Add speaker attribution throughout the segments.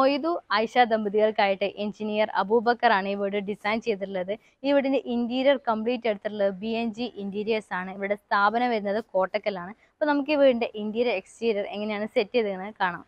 Speaker 1: മൊയ്തു ആയിഷ ദമ്പതികൾക്കായിട്ട് എഞ്ചിനീയർ അബൂബക്കറാണ് ഈ വീട് ഡിസൈൻ ചെയ്തിട്ടുള്ളത് ഈ വീടിന്റെ ഇന്റീരിയർ കംപ്ലീറ്റ് എടുത്തിട്ടുള്ളത് ബി എൻ ജി ഇന്റീരിയേഴ്സ് ആണ് ഇവിടെ സ്ഥാപനം വരുന്നത് കോട്ടക്കലാണ് അപ്പോൾ നമുക്ക് ഈ വീടിന്റെ ഇന്റീരിയർ എക്സ്റ്റീരിയർ എങ്ങനെയാണ് സെറ്റ് ചെയ്തതെന്ന് കാണാം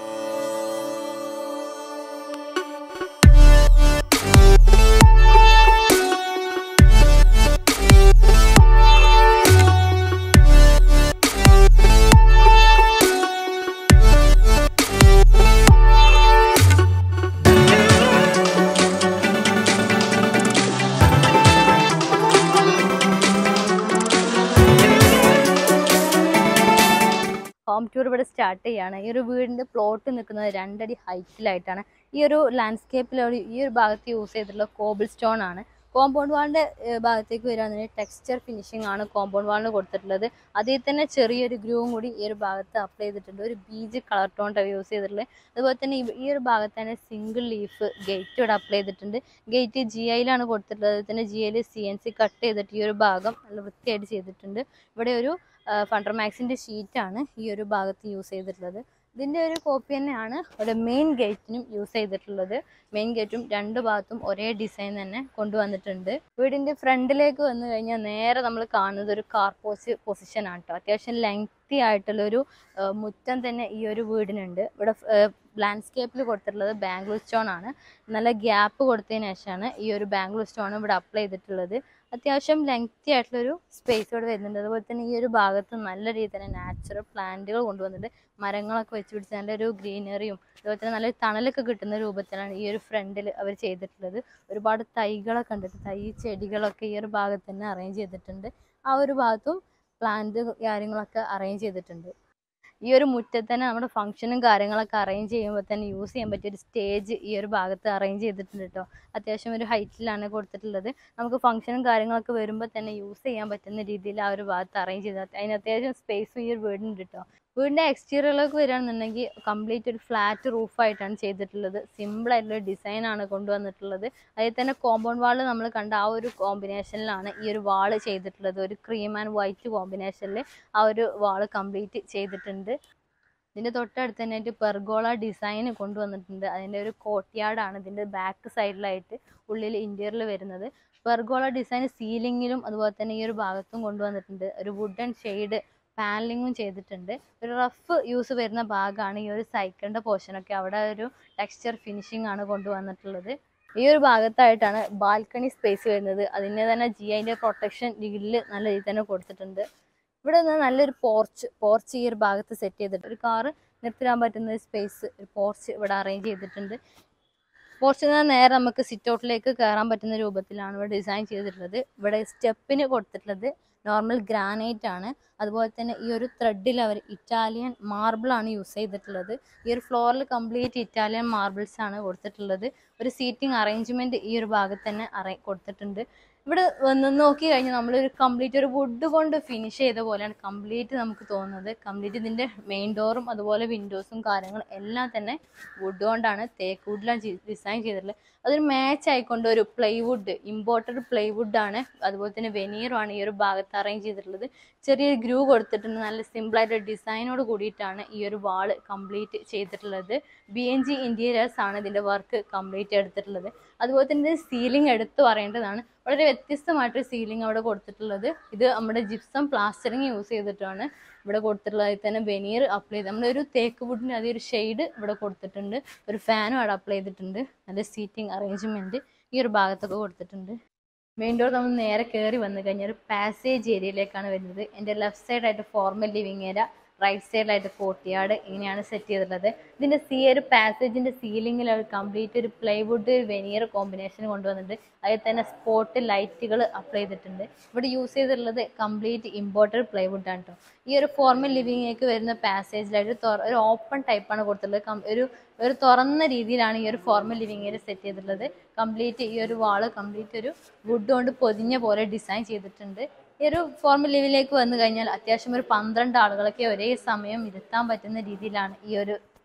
Speaker 1: ഹോം ടൂർ ഇവിടെ സ്റ്റാർട്ട് ചെയ്യാണ് ഈ ഒരു വീടിന്റെ പ്ലോട്ട് നിൽക്കുന്നത് രണ്ടടി ഹൈറ്റിലായിട്ടാണ് ഈ ഒരു ലാൻഡ്സ്കേപ്പിൽ ഈ ഒരു ഭാഗത്ത് യൂസ് ചെയ്തിട്ടുള്ള കോബിൾ സ്റ്റോൺ ആണ് കോമ്പൗണ്ട് വാളിന്റെ ഭാഗത്തേക്ക് വരികയാണെന്നുണ്ടെങ്കിൽ ടെക്സ്ചർ ഫിനിഷിംഗ് ആണ് കോമ്പൗണ്ട് വാളിന് കൊടുത്തിട്ടുള്ളത് അതിൽ തന്നെ ചെറിയൊരു ഗ്രൂവും കൂടി ഈ ഒരു ഭാഗത്ത് അപ്ലൈ ചെയ്തിട്ടുണ്ട് ഒരു ബീജ് കളർ ടോൺ യൂസ് ചെയ്തിട്ടുള്ളത് അതുപോലെ തന്നെ ഈ- ഈ ഒരു ഭാഗത്ത് തന്നെ സിംഗിൾ ലീഫ് ഗേറ്റ് ഇവിടെ അപ്ലൈ ചെയ്തിട്ടുണ്ട് ഗേറ്റ് ജി ഐയിലാണ് കൊടുത്തിട്ടുള്ളത് അതുപോലെ തന്നെ ജി ഐയിൽ സി എൻ സി കട്ട് ചെയ്തിട്ട് ഈ ഒരു ഭാഗം നല്ല വൃത്തിയായിട്ട് ചെയ്തിട്ടുണ്ട് ഇവിടെ ഒരു ഫണ്ടർമാക്സിന്റെ ഷീറ്റാണ് ഈ ഒരു ഭാഗത്ത് യൂസ് ചെയ്തിട്ടുള്ളത് ഇതിന്റെ ഒരു കോപ്പി തന്നെയാണ് ഇവിടെ മെയിൻ ഗേറ്റിനും യൂസ് ചെയ്തിട്ടുള്ളത് മെയിൻ ഗേറ്റും രണ്ട് ഭാഗത്തും ഒരേ ഡിസൈൻ തന്നെ കൊണ്ടുവന്നിട്ടുണ്ട് വീടിന്റെ ഫ്രണ്ടിലേക്ക് വന്നു കഴിഞ്ഞാൽ നേരെ നമ്മൾ കാണുന്നത് ഒരു കാർ പോസ്റ്റ് പൊസിഷൻ ആണ് കേട്ടോ അത്യാവശ്യം ലെങ്തി ആയിട്ടുള്ള ഒരു ആ, മുറ്റം തന്നെ ഈ ഒരു വീടിനുണ്ട് ഇവിടെ ലാൻഡ്സ്കേപ്പിൽ കൊടുത്തിട്ടുള്ളത് ബാംഗ്ലൂർ സ്റ്റോൺ ആണ് നല്ല ഗ്യാപ്പ് കൊടുത്തതിന് ശേഷമാണ് ഈ ഒരു ബാംഗ്ലൂർ സ്റ്റോൺ ഇവിടെ അപ്ലൈ ചെയ്തിട്ടുള്ളത് അത്യാവശ്യം ലെങ്തി ആയിട്ടുള്ളൊരു സ്പേസ് ഇവിടെ വരുന്നുണ്ട് അതുപോലെ തന്നെ ഈ ഒരു ഭാഗത്ത് നല്ല രീതിയിൽ തന്നെ നാച്ചുറൽ പ്ലാന്റുകൾ കൊണ്ടുവന്നിട്ടുണ്ട് മരങ്ങളൊക്കെ വെച്ച് പിടിച്ച് നല്ലൊരു ഗ്രീനറിയും അതുപോലെ തന്നെ നല്ലൊരു തണലൊക്കെ കിട്ടുന്ന രൂപത്തിലാണ് ഈ ഒരു ഫ്രണ്ടിൽ അവർ ചെയ്തിട്ടുള്ളത് ഒരുപാട് തൈകളൊക്കെ ഉണ്ട് തൈ ചെടികളൊക്കെ ഈ ഒരു ഭാഗത്ത് തന്നെ അറേഞ്ച് ചെയ്തിട്ടുണ്ട് ആ ഒരു ഭാഗത്തും പ്ലാന്റ് കാര്യങ്ങളൊക്കെ അറേഞ്ച് ചെയ്തിട്ടുണ്ട് ഈ ഒരു മുറ്റത്ത് തന്നെ നമ്മുടെ ഫംഗ്ഷനും കാര്യങ്ങളൊക്കെ അറേഞ്ച് ചെയ്യുമ്പോൾ തന്നെ യൂസ് ചെയ്യാൻ പറ്റിയ ഒരു സ്റ്റേജ് ഈ ഒരു ഭാഗത്ത് അറേഞ്ച് ചെയ്തിട്ടുണ്ട് കേട്ടോ അത്യാവശ്യം ഒരു ഹൈറ്റിലാണ് കൊടുത്തിട്ടുള്ളത് നമുക്ക് ഫംഗ്ഷനും കാര്യങ്ങളൊക്കെ വരുമ്പോൾ തന്നെ യൂസ് ചെയ്യാൻ പറ്റുന്ന രീതിയിൽ ആ ഒരു ഭാഗത്ത് അറേഞ്ച് ചെയ്ത് അതിന് അത്യാവശ്യം സ്പേസും ഈ ഒരു വീടിനുണ്ട് കേട്ടോ വീടിൻ്റെ എക്സ്റ്റീരിയറിലേക്ക് വരികയാണെന്നുണ്ടെങ്കിൽ കംപ്ലീറ്റ് ഒരു ഫ്ലാറ്റ് റൂഫായിട്ടാണ് ചെയ്തിട്ടുള്ളത് സിമ്പിൾ ആയിട്ടുള്ള ഡിസൈൻ ആണ് കൊണ്ടുവന്നിട്ടുള്ളത് അതിൽ തന്നെ കോമ്പൗണ്ട് വാള് നമ്മൾ കണ്ട ആ ഒരു കോമ്പിനേഷനിലാണ് ഈ ഒരു വാള് ചെയ്തിട്ടുള്ളത് ഒരു ക്രീം ആൻഡ് വൈറ്റ് കോമ്പിനേഷനിൽ ആ ഒരു വാള് കംപ്ലീറ്റ് ചെയ്തിട്ടുണ്ട് ഇതിന്റെ തൊട്ടടുത്ത് തന്നെ ആയിട്ട് പെർഗോള ഡിസൈൻ കൊണ്ടുവന്നിട്ടുണ്ട് അതിന്റെ ഒരു കോർട്ട്യാർഡാണ് ഇതിന്റെ ബാക്ക് സൈഡിലായിട്ട് ഉള്ളിൽ ഇന്റീരിയറിൽ വരുന്നത് പെർഗോള ഡിസൈൻ സീലിങ്ങിലും അതുപോലെ തന്നെ ഈ ഒരു ഭാഗത്തും കൊണ്ടുവന്നിട്ടുണ്ട് ഒരു വുഡൻ ഷെയ്ഡ് പാനലിങ്ങും ചെയ്തിട്ടുണ്ട് ഒരു റഫ് യൂസ് വരുന്ന ഭാഗമാണ് ഈ ഒരു സൈക്കിളിന്റെ പോർഷനൊക്കെ അവിടെ ഒരു ടെക്സ്ചർ ഫിനിഷിംഗ് ആണ് കൊണ്ടുവന്നിട്ടുള്ളത് ഈ ഒരു ഭാഗത്തായിട്ടാണ് ബാൽക്കണി സ്പേസ് വരുന്നത് അതിന് തന്നെ ജി ഐന്റെ പ്രൊട്ടക്ഷൻ ഗ്രില്ല് നല്ല രീതിയിൽ തന്നെ കൊടുത്തിട്ടുണ്ട് ഇവിടെ നിന്ന് നല്ലൊരു പോർച്ച് പോർച്ച് ഈ ഒരു ഭാഗത്ത് സെറ്റ് ചെയ്തിട്ട് ഒരു കാറ് നിർത്തിടാൻ പറ്റുന്ന ഒരു സ്പേസ് ഒരു പോർച്ച് ഇവിടെ അറേഞ്ച് ചെയ്തിട്ടുണ്ട് പോർച്ചിൽ നിന്ന് നേരെ നമുക്ക് സിറ്റ് ഔട്ടിലേക്ക് കയറാൻ പറ്റുന്ന രൂപത്തിലാണ് ഇവിടെ ഡിസൈൻ ചെയ്തിട്ടുള്ളത് ഇവിടെ സ്റ്റെപ്പിന് കൊടുത്തിട്ടുള്ളത് നോർമൽ ഗ്രാനൈറ്റ് ആണ് അതുപോലെ തന്നെ ഈ ഒരു ത്രെഡിൽ അവർ ഇറ്റാലിയൻ മാർബിൾ ആണ് യൂസ് ചെയ്തിട്ടുള്ളത് ഈ ഒരു ഫ്ലോറിൽ കംപ്ലീറ്റ് ഇറ്റാലിയൻ മാർബിൾസ് ആണ് കൊടുത്തിട്ടുള്ളത് ഒരു സീറ്റിംഗ് അറേഞ്ച്മെന്റ് ഈ ഒരു ഭാഗത്ത് തന്നെ അറേ കൊടുത്തിട്ടുണ്ട് ഇവിടെ വന്ന് നോക്കി കഴിഞ്ഞാൽ നമ്മളൊരു കംപ്ലീറ്റ് ഒരു വുഡ് കൊണ്ട് ഫിനിഷ് ചെയ്ത പോലെയാണ് കംപ്ലീറ്റ് നമുക്ക് തോന്നുന്നത് കംപ്ലീറ്റ് ഇതിന്റെ മെയിൻ ഡോറും അതുപോലെ വിൻഡോസും കാര്യങ്ങളും എല്ലാം തന്നെ വുഡ് കൊണ്ടാണ് തേക്ക് വുഡിലാണ് ഡിസൈൻ ചെയ്തിട്ടുള്ളത് അതൊരു മാച്ച് ആയിക്കൊണ്ട് ഒരു പ്ലൈവുഡ് ഇമ്പോർട്ടഡ് പ്ലൈവുഡ് ആണ് അതുപോലെ തന്നെ വെനീറും ആണ് ഈ ഒരു ഭാഗത്ത് അറേഞ്ച് ചെയ്തിട്ടുള്ളത് ചെറിയൊരു ഗ്രൂ കൊടുത്തിട്ടുണ്ട് നല്ല സിമ്പിൾ ആയിട്ട് ഡിസൈനോട് കൂടിയിട്ടാണ് ഈ ഒരു വാള് കംപ്ലീറ്റ് ചെയ്തിട്ടുള്ളത് ബി എൻ ജി ഇന്റീരിയേഴ്സ് ആണ് ഇതിന്റെ വർക്ക് കംപ്ലീറ്റ് എടുത്തിട്ടുള്ളത് അതുപോലെ തന്നെ സീലിംഗ് എടുത്തു പറയേണ്ടതാണ് വളരെ വ്യത്യസ്തമായിട്ടൊരു സീലിംഗ് അവിടെ കൊടുത്തിട്ടുള്ളത് ഇത് നമ്മുടെ ജിപ്സം പ്ലാസ്റ്ററിങ് യൂസ് ചെയ്തിട്ടാണ് ഇവിടെ കൊടുത്തിട്ടുള്ളത് അതിൽ തന്നെ വെനീർ അപ്ലൈ ചെയ്ത് നമ്മുടെ ഒരു തേക്ക് വുഡിന് അതേ ഒരു ഷെയ്ഡ് ഇവിടെ കൊടുത്തിട്ടുണ്ട് ഒരു ഫാനും അവിടെ അപ്ലൈ ചെയ്തിട്ടുണ്ട് നല്ല സീറ്റിംഗ് അറേഞ്ച്മെന്റ് ഈ ഒരു ഭാഗത്തൊക്കെ കൊടുത്തിട്ടുണ്ട് മെയിൻ ഡോർ നമ്മൾ നേരെ കയറി വന്നു കഴിഞ്ഞാൽ ഒരു പാസേജ് ഏരിയയിലേക്കാണ് വരുന്നത് എൻ്റെ ലെഫ്റ്റ് സൈഡായിട്ട് ഫോർമൽ ലിവിങ് ഏരിയ റൈറ്റ് സൈഡിലായിട്ട് കോർട്ട്യാർഡ് ഇങ്ങനെയാണ് സെറ്റ് ചെയ്തിട്ടുള്ളത് ഇതിന്റെ സി ഒരു പാസേജിന്റെ സീലിംഗിൽ അവർ കംപ്ലീറ്റ് ഒരു പ്ലൈവുഡ് വെനിയർ കോമ്പിനേഷൻ കൊണ്ടുവന്നിട്ട് അതിൽ തന്നെ സ്പോട്ട് ലൈറ്റുകൾ അപ്ലൈ ചെയ്തിട്ടുണ്ട് ഇവിടെ യൂസ് ചെയ്തിട്ടുള്ളത് കംപ്ലീറ്റ് ഇമ്പോർട്ടഡ് പ്ലൈവുഡ് ആണ് കേട്ടോ ഈ ഒരു ഫോർമൽ ലിവിങ്ങിലേക്ക് വരുന്ന പാസേജിലായിട്ട് തുറ- ഒരു ഓപ്പൺ ടൈപ്പാണ് കൊടുത്തിട്ടുള്ളത് കം- ഒരു ഒരു തുറന്ന രീതിയിലാണ് ഈ ഒരു ഫോർമൽ ലിവിങ് ഏരിയ സെറ്റ് ചെയ്തിട്ടുള്ളത് കംപ്ലീറ്റ് ഈ ഒരു വാള് കംപ്ലീറ്റ് ഒരു വുഡ് കൊണ്ട് പൊതിഞ്ഞ പോലെ ഡിസൈൻ ചെയ്തിട്ടുണ്ട് ഈ ഒരു ഫോർമൽ ലിവിലേക്ക് വന്നു കഴിഞ്ഞാൽ അത്യാവശ്യം ഒരു പന്ത്രണ്ട് ആളുകളൊക്കെ ഒരേ സമയം ഇരുത്താൻ പറ്റുന്ന രീതിയിലാണ് ഈ ഒരു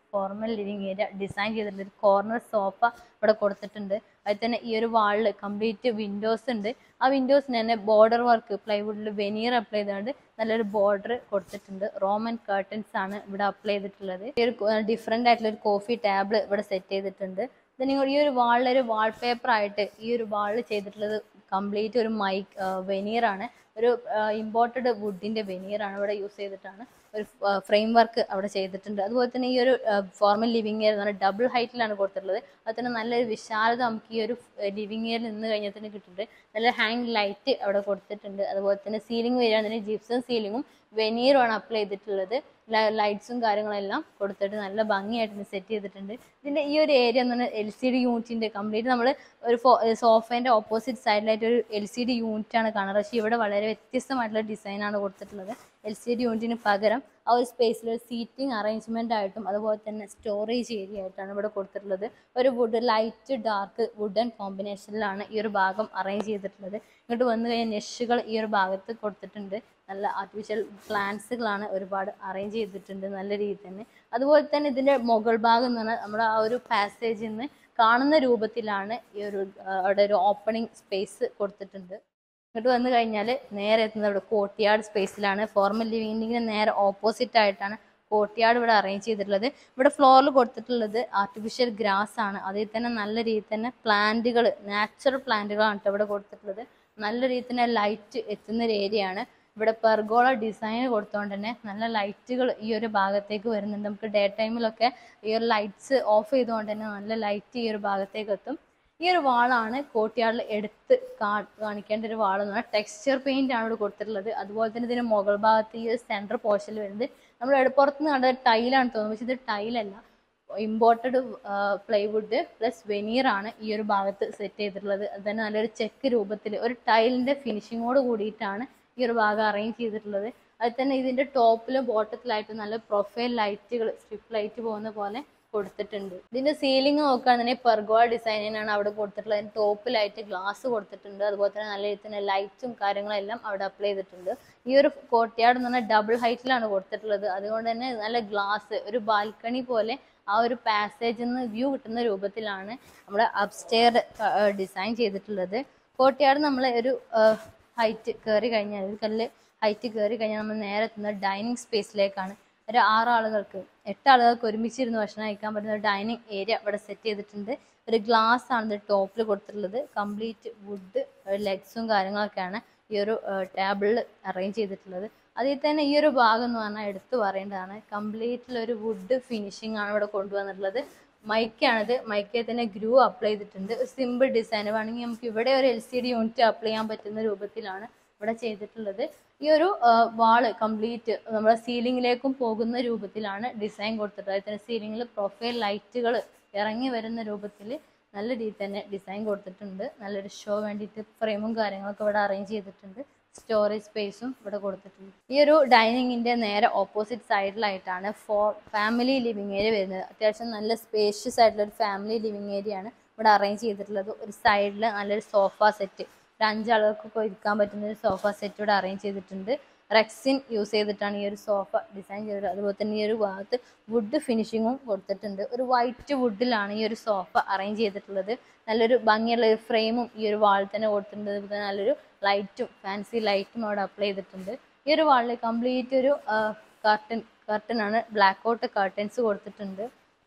Speaker 1: ഫോർമൽ ലിവിങ് ഏരിയ ഡിസൈൻ ചെയ്തിട്ടുണ്ട് ഒരു കോർണർ സോഫ ഇവിടെ കൊടുത്തിട്ടുണ്ട് അതിൽ തന്നെ ഈ ഒരു വാളിൽ കംപ്ലീറ്റ് വിൻഡോസ് ഉണ്ട് ആ വിൻഡോസിന് തന്നെ ബോർഡർ വർക്ക് പ്ലൈവുഡിൽ വെനീർ അപ്ലൈ ചെയ്തുകൊണ്ട് നല്ലൊരു ബോർഡർ കൊടുത്തിട്ടുണ്ട് റോമൻ കർട്ടൻസ് ആണ് ഇവിടെ അപ്ലൈ ചെയ്തിട്ടുള്ളത് ഈ ഒരു ഡിഫറെൻ്റ് ആയിട്ടുള്ള ഒരു കോഫി ടേബിൾ ഇവിടെ സെറ്റ് ചെയ്തിട്ടുണ്ട് then ഈ ഒരു വാളിൽ ഒരു വാൾപേപ്പർ ആയിട്ട് ഈ ഒരു വാളിൽ ചെയ്തിട്ടുള്ളത് കംപ്ലീറ്റ് ഒരു മൈക്ക് വെനീർ ആണ് ഒരു ഇമ്പോർട്ടഡ് വുഡിന്റെ വെനീർ ആണ് ഇവിടെ യൂസ് ചെയ്തിട്ടാണ് ഒരു ഫ്രെയിം വർക്ക് അവിടെ ചെയ്തിട്ടുണ്ട് അതുപോലെ തന്നെ ഈ ഒരു ഫോർമൽ ലിവിങ് ഏരിയ എന്ന് പറഞ്ഞാൽ ഡബിൾ ഹൈറ്റിലാണ് കൊടുത്തിട്ടുള്ളത് അതുപോലെ തന്നെ നല്ലൊരു വിശാലത നമുക്ക് ഈ ഒരു ലിവിങ് ഏരിയയിൽ നിന്ന് കഴിഞ്ഞാൽ തന്നെ കിട്ടുന്നുണ്ട് നല്ല ഹാങ് ലൈറ്റ് അവിടെ കൊടുത്തിട്ടുണ്ട് അതുപോലെ തന്നെ സീലിംഗ് വരികയാണെങ്കിൽ ജിപ്സം സീലിങ്ങും വെനീറുമാണ് അപ്ലൈ ചെയ്തിട്ടുള്ളത് ലൈറ്റ്സും കാര്യങ്ങളെല്ലാം കൊടുത്തിട്ട് നല്ല ഭംഗിയായിട്ട് സെറ്റ് ചെയ്തിട്ടുണ്ട് ഇതിന്റെ ഈ ഒരു ഏരിയ എന്ന് പറഞ്ഞാൽ എൽ സി ഡി യൂണിറ്റിന്റെ കംപ്ലീറ്റ് നമ്മൾ ഒരു സോഫേന്റെ ഓപ്പോസിറ്റ് സൈഡിലായിട്ട് ഒരു എൽ സി ഡി യൂണിറ്റ് ആണ് കാണുന്നത് പക്ഷേ ഇവിടെ വളരെ വ്യത്യസ്തമായിട്ടുള്ള ഡിസൈൻ ആണ് കൊടുത്തിട്ടുള്ളത് എൽ സി ഡി യൂണിറ്റിന് പകരം ആ ഒരു സ്പേസിൽ ഒരു സീറ്റിംഗ് അറേഞ്ച്മെന്റ് ആയിട്ടും അതുപോലെ തന്നെ സ്റ്റോറേജ് ഏരിയ ആയിട്ടാണ് ഇവിടെ കൊടുത്തിട്ടുള്ളത് ഒരു വുഡ് ലൈറ്റ് ഡാർക്ക് വുഡൻ കോമ്പിനേഷനിലാണ് ഈ ഒരു ഭാഗം അറേഞ്ച് ചെയ്തിട്ടുള്ളത് ഇങ്ങോട്ട് വന്നു കഴിഞ്ഞാൽ നെഷുകൾ ഈ ഒരു ഭാഗത്ത് കൊടുത്തിട്ടുണ്ട് നല്ല ആർട്ടിഫിഷ്യൽ പ്ലാന്റ്സുകളാണ് ഒരുപാട് അറേഞ്ച് ചെയ്തിട്ടുണ്ട് നല്ല രീതിയിൽ തന്നെ അതുപോലെ തന്നെ ഇതിന്റെ മുകൾ ഭാഗം എന്ന് പറഞ്ഞാൽ നമ്മുടെ ആ ഒരു പാസേജിൽ നിന്ന് കാണുന്ന രൂപത്തിലാണ് ഈ ഒരു ആ, അവിടെ ഒരു ഓപ്പണിംഗ് സ്പേസ് കൊടുത്തിട്ടുണ്ട് ഇങ്ങോട്ട് വന്നു കഴിഞ്ഞാൽ നേരെ എത്തുന്നത് ഇവിടെ കോട്ടിയാട് സ്പേസിലാണ് ഫോർമൽ ലിവിങ്ങിന് നേരെ ഓപ്പോസിറ്റ് ആയിട്ടാണ് കോട്ടിയാട് ഇവിടെ അറേഞ്ച് ചെയ്തിട്ടുള്ളത് ഇവിടെ ഫ്ലോറിൽ കൊടുത്തിട്ടുള്ളത് ആർട്ടിഫിഷ്യൽ ഗ്രാസ് ആണ് അതിൽ തന്നെ നല്ല രീതിയിൽ തന്നെ പ്ലാന്റുകൾ നാച്ചുറൽ പ്ലാന്റുകളാണ് ട്ടോ ഇവിടെ കൊടുത്തിട്ടുള്ളത് നല്ല രീതിയിൽ തന്നെ ലൈറ്റ് എത്തുന്ന ഒരു ഏരിയ ആണ് ഇവിടെ പെർഗോള ഡിസൈൻ കൊടുത്തുകൊണ്ട് തന്നെ നല്ല ലൈറ്റുകൾ ഈ ഒരു ഭാഗത്തേക്ക് വരുന്നുണ്ട് നമുക്ക് ഡേ ടൈമിലൊക്കെ ഈ ഒരു ലൈറ്റ്സ് ഓഫ് ചെയ്തുകൊണ്ട് തന്നെ നല്ല ലൈറ്റ് ഈ ഒരു ഭാഗത്തേക്ക് എത്തും ഈ ഒരു വാളാണ് കോട്ടിയാടിൽ എടുത്ത് കാ- കാണിക്കേണ്ട ഒരു വാൾ എന്ന് പറഞ്ഞാൽ ടെക്സ്ചർ പെയിന്റ് ആണ് ഇവിടെ കൊടുത്തിട്ടുള്ളത് അതുപോലെ തന്നെ ഇതിന്റെ മുകൾ ഭാഗത്ത് ഈ ഒരു സെന്റർ പോർഷനിൽ വരുന്നത് നമ്മൾ ഇവിടെ പുറത്തുനിന്ന് കണ്ട ടൈലാണ് തോന്നുന്നത് പക്ഷെ ഇത് ടൈലല്ല ഇമ്പോർട്ടഡ് പ്ലൈവുഡ് പ്ലസ് വെനീർ ആണ് ഈ ഒരു ഭാഗത്ത് സെറ്റ് ചെയ്തിട്ടുള്ളത് അത് തന്നെ നല്ലൊരു ചെക്ക് രൂപത്തിൽ ഒരു ടൈലിന്റെ ഫിനിഷിങ്ങോട് കൂടിയിട്ടാണ് ഈ ഒരു ഭാഗം അറേഞ്ച് ചെയ്തിട്ടുള്ളത് അത് തന്നെ ഇതിന്റെ ടോപ്പിലും ബോട്ടത്തിലായിട്ട് നല്ല പ്രൊഫൈൽ ലൈറ്റുകൾ സ്ട്രിപ്പ് ലൈറ്റ് പോകുന്ന പോലെ കൊടുത്തിട്ടുണ്ട് ഇതിന്റെ സീലിംഗ് നോക്കുകയാണെന്നുണ്ടെങ്കിൽ പെർഗോള ഡിസൈനിനാണ് അവിടെ കൊടുത്തിട്ടുള്ളത് അതിന് ടോപ്പിലായിട്ട് ഗ്ലാസ് കൊടുത്തിട്ടുണ്ട് അതുപോലെ തന്നെ നല്ല രീതിയിൽ തന്നെ ലൈറ്റും കാര്യങ്ങളെല്ലാം അവിടെ അപ്ലൈ ചെയ്തിട്ടുണ്ട് ഈ ഒരു കോട്ടയാട് എന്ന് പറഞ്ഞാൽ ഡബിൾ ഹൈറ്റിലാണ് കൊടുത്തിട്ടുള്ളത് അതുകൊണ്ട് തന്നെ നല്ല ഗ്ലാസ് ഒരു ബാൽക്കണി പോലെ ആ ഒരു പാസേജിൽ നിന്ന് വ്യൂ കിട്ടുന്ന രൂപത്തിലാണ് നമ്മുടെ അപ്സ്റ്റെയർ ഡിസൈൻ ചെയ്തിട്ടുള്ളത് കോട്ടയാട് നമ്മൾ ഒരു ഹൈറ്റ് കയറി കഴിഞ്ഞാൽ ഒരു കല്ല് ഹൈറ്റ് കയറി കഴിഞ്ഞാൽ നമ്മൾ നേരെ എത്തുന്നത് ഡൈനിങ് സ്പേസിലേക്കാണ് ഒരു ആറ് ആളുകൾക്ക് എട്ട് ആളുകൾക്ക് ഒരുമിച്ചിരുന്ന് ഭക്ഷണം കഴിക്കാൻ പറ്റുന്ന ഒരു ഡൈനിങ് ഏരിയ ഇവിടെ സെറ്റ് ചെയ്തിട്ടുണ്ട് ഒരു ഗ്ലാസ് ആണ് ഇത് ടോപ്പിൽ കൊടുത്തിട്ടുള്ളത് കംപ്ലീറ്റ് വുഡ് ലെഗ്സും കാര്യങ്ങളൊക്കെയാണ് ഈ ഒരു ടേബിളിൽ അറേഞ്ച് ചെയ്തിട്ടുള്ളത് അതിൽ തന്നെ ഈ ഒരു ഭാഗം എന്ന് പറഞ്ഞാൽ എടുത്തു പറയേണ്ടതാണ് കംപ്ലീറ്റിൽ ഒരു വുഡ് ഫിനിഷിംഗ് ആണ് ഇവിടെ കൊണ്ടുവന്നിട്ടുള്ളത് മൈക്കാണിത് മൈക്കിൽ തന്നെ ഗ്രൂ അപ്ലൈ ചെയ്തിട്ടുണ്ട് ഒരു സിമ്പിൾ ഡിസൈൻ വേണമെങ്കിൽ നമുക്ക് ഇവിടെ ഒരു L C D unit apply ചെയ്യാൻ പറ്റുന്ന രൂപത്തിലാണ് ഇവിടെ ചെയ്തിട്ടുള്ളത് ഈ ഒരു വാള് കംപ്ലീറ്റ് നമ്മുടെ സീലിംഗിലേക്കും പോകുന്ന രൂപത്തിലാണ് ഡിസൈൻ കൊടുത്തിട്ടുള്ളത് അതിൽ തന്നെ സീലിംഗിൽ പ്രൊഫൈൽ ലൈറ്റുകൾ ഇറങ്ങി വരുന്ന രൂപത്തിൽ നല്ല രീതിയിൽ തന്നെ ഡിസൈൻ കൊടുത്തിട്ടുണ്ട് നല്ലൊരു ഷോ വേണ്ടിയിട്ട് ഫ്രെയിമും കാര്യങ്ങളൊക്കെ ഇവിടെ അറേഞ്ച് ചെയ്തിട്ടുണ്ട് സ്റ്റോറേജ് സ്പേസും ഇവിടെ കൊടുത്തിട്ടുണ്ട് ഈ ഒരു ഡൈനിങ്ങിന്റെ നേരെ ഓപ്പോസിറ്റ് സൈഡിലായിട്ടാണ് ഫോർ ഫാമിലി ലിവിങ് ഏരിയ വരുന്നത് അത്യാവശ്യം നല്ല സ്പേഷ്യസ് ആയിട്ടുള്ള ഒരു ഫാമിലി ലിവിങ് ഏരിയ ആണ് ഇവിടെ അറേഞ്ച് ചെയ്തിട്ടുള്ളത് ഒരു സൈഡിൽ നല്ലൊരു സോഫ സെറ്റ് ഒരു അഞ്ചാളുകൾക്കൊക്കെ ഇരിക്കാൻ പറ്റുന്ന ഒരു സോഫ സെറ്റ് ഇവിടെ അറേഞ്ച് ചെയ്തിട്ടുണ്ട് റെക്സിൻ യൂസ് ചെയ്തിട്ടാണ് ഈ ഒരു സോഫ ഡിസൈൻ ചെയ്തത് അതുപോലെ തന്നെ ഈ ഒരു ഭാഗത്ത് വുഡ് ഫിനിഷിങ്ങും കൊടുത്തിട്ടുണ്ട് ഒരു വൈറ്റ് വുഡിലാണ് ഈ ഒരു സോഫ അറേഞ്ച് ചെയ്തിട്ടുള്ളത് നല്ലൊരു ഭംഗിയുള്ള ഒരു ഫ്രെയിമും ഈ ഒരു വാളിൽ തന്നെ കൊടുത്തിട്ടുണ്ട് അതുപോലെ തന്നെ നല്ലൊരു ലൈറ്റും ഫാൻസി ലൈറ്റും അവിടെ അപ്ലൈ ചെയ്തിട്ടുണ്ട് ഈ ഒരു വാളിൽ കംപ്ലീറ്റ് ഒരു കർട്ടൻ കർട്ടൻ ആണ് ബ്ലാക്ക് ഔട്ട് കർട്ടൻസ് കൊടുത്തിട്ടുണ്ട്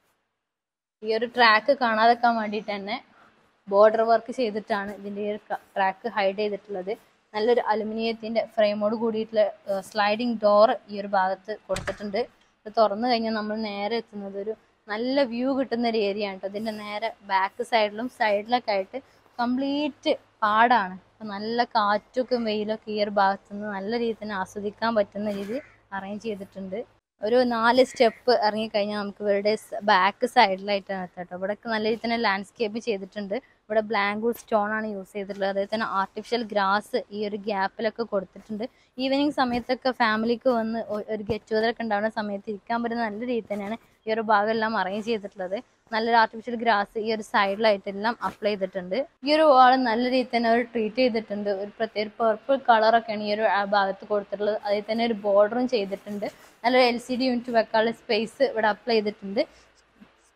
Speaker 1: ഈ ഒരു ട്രാക്ക് കാണാതെക്കാൻ വേണ്ടിയിട്ട് തന്നെ ബോർഡർ വർക്ക് ചെയ്തിട്ടാണ് ഇതിൻ്റെ ഈ ഒരു ട്രാക്ക് ഹൈഡ് ചെയ്തിട്ടുള്ളത് നല്ലൊരു അലുമിനിയത്തിൻ്റെ ഫ്രെയിമോട് കൂടിയിട്ടുള്ള സ്ലൈഡിങ് ഡോർ ഈ ഒരു ഭാഗത്ത് കൊടുത്തിട്ടുണ്ട് ഇത് തുറന്നു കഴിഞ്ഞാൽ നമ്മൾ നേരെ എത്തുന്നത് ഒരു നല്ല വ്യൂ കിട്ടുന്ന ഒരു ഏരിയ ആണ് കേട്ടോ ഇതിൻ്റെ നേരെ ബാക്ക് സൈഡിലും സൈഡിലൊക്കെ ആയിട്ട് കംപ്ലീറ്റ് പാടാണ് അപ്പോൾ നല്ല കാറ്റൊക്കെ വെയിലൊക്കെ ഈ ഒരു ഭാഗത്ത് നിന്ന് നല്ല രീതിയിൽ തന്നെ ആസ്വദിക്കാൻ പറ്റുന്ന രീതിയിൽ അറേഞ്ച് ചെയ്തിട്ടുണ്ട് ഒരു നാല് സ്റ്റെപ്പ് ഇറങ്ങിക്കഴിഞ്ഞാൽ നമുക്ക് ഇവരുടെ ബാക്ക് സൈഡിലായിട്ടാണ് എത്താം കേട്ടോ ഇവിടെയൊക്കെ നല്ല രീതിയിൽ തന്നെ ലാൻഡ്സ്കേപ്പ് ചെയ്തിട്ടുണ്ട് ഇവിടെ ബ്ലാങ്കൂഡ് സ്റ്റോൺ ആണ് യൂസ് ചെയ്തിട്ടുള്ളത് അതേ തന്നെ ആർട്ടിഫിഷ്യൽ ഗ്രാസ് ഈ ഒരു ഗ്യാപ്പിലൊക്കെ കൊടുത്തിട്ടുണ്ട് ഈവനിങ് സമയത്തൊക്കെ ഫാമിലിക്ക് വന്ന് ഒ- ഒരു ഗെറ്റ് ടുഗദർ ഒക്കെ ഉണ്ടാവുന്ന സമയത്ത് ഇരിക്കാൻ പറ്റുന്ന നല്ല രീതിയിൽ തന്നെയാണ് ഈ ഒരു ഭാഗം എല്ലാം അറേഞ്ച് ചെയ്തിട്ടുള്ളത് നല്ലൊരു ആർട്ടിഫിഷ്യൽ ഗ്രാസ് ഈ ഒരു സൈഡിലായിട്ടെല്ലാം അപ്ലൈ ചെയ്തിട്ടുണ്ട് ഈ ഒരു വാൾ നല്ല രീതിയിൽ തന്നെ അവർ ട്രീറ്റ് ചെയ്തിട്ടുണ്ട് ഒരു പ്രത്യേക പർപ്പിൾ കളറൊക്കെയാണ് ഈ ഒരു ആ ഭാഗത്ത് കൊടുത്തിട്ടുള്ളത് അതിൽ തന്നെ ഒരു ബോർഡറും ചെയ്തിട്ടുണ്ട് നല്ലൊരു എൽ സി ഡി യൂണിറ്റ് വെക്കാനുള്ള സ്പേസ് ഇവിടെ അപ്ലൈ ചെയ്തിട്ടുണ്ട്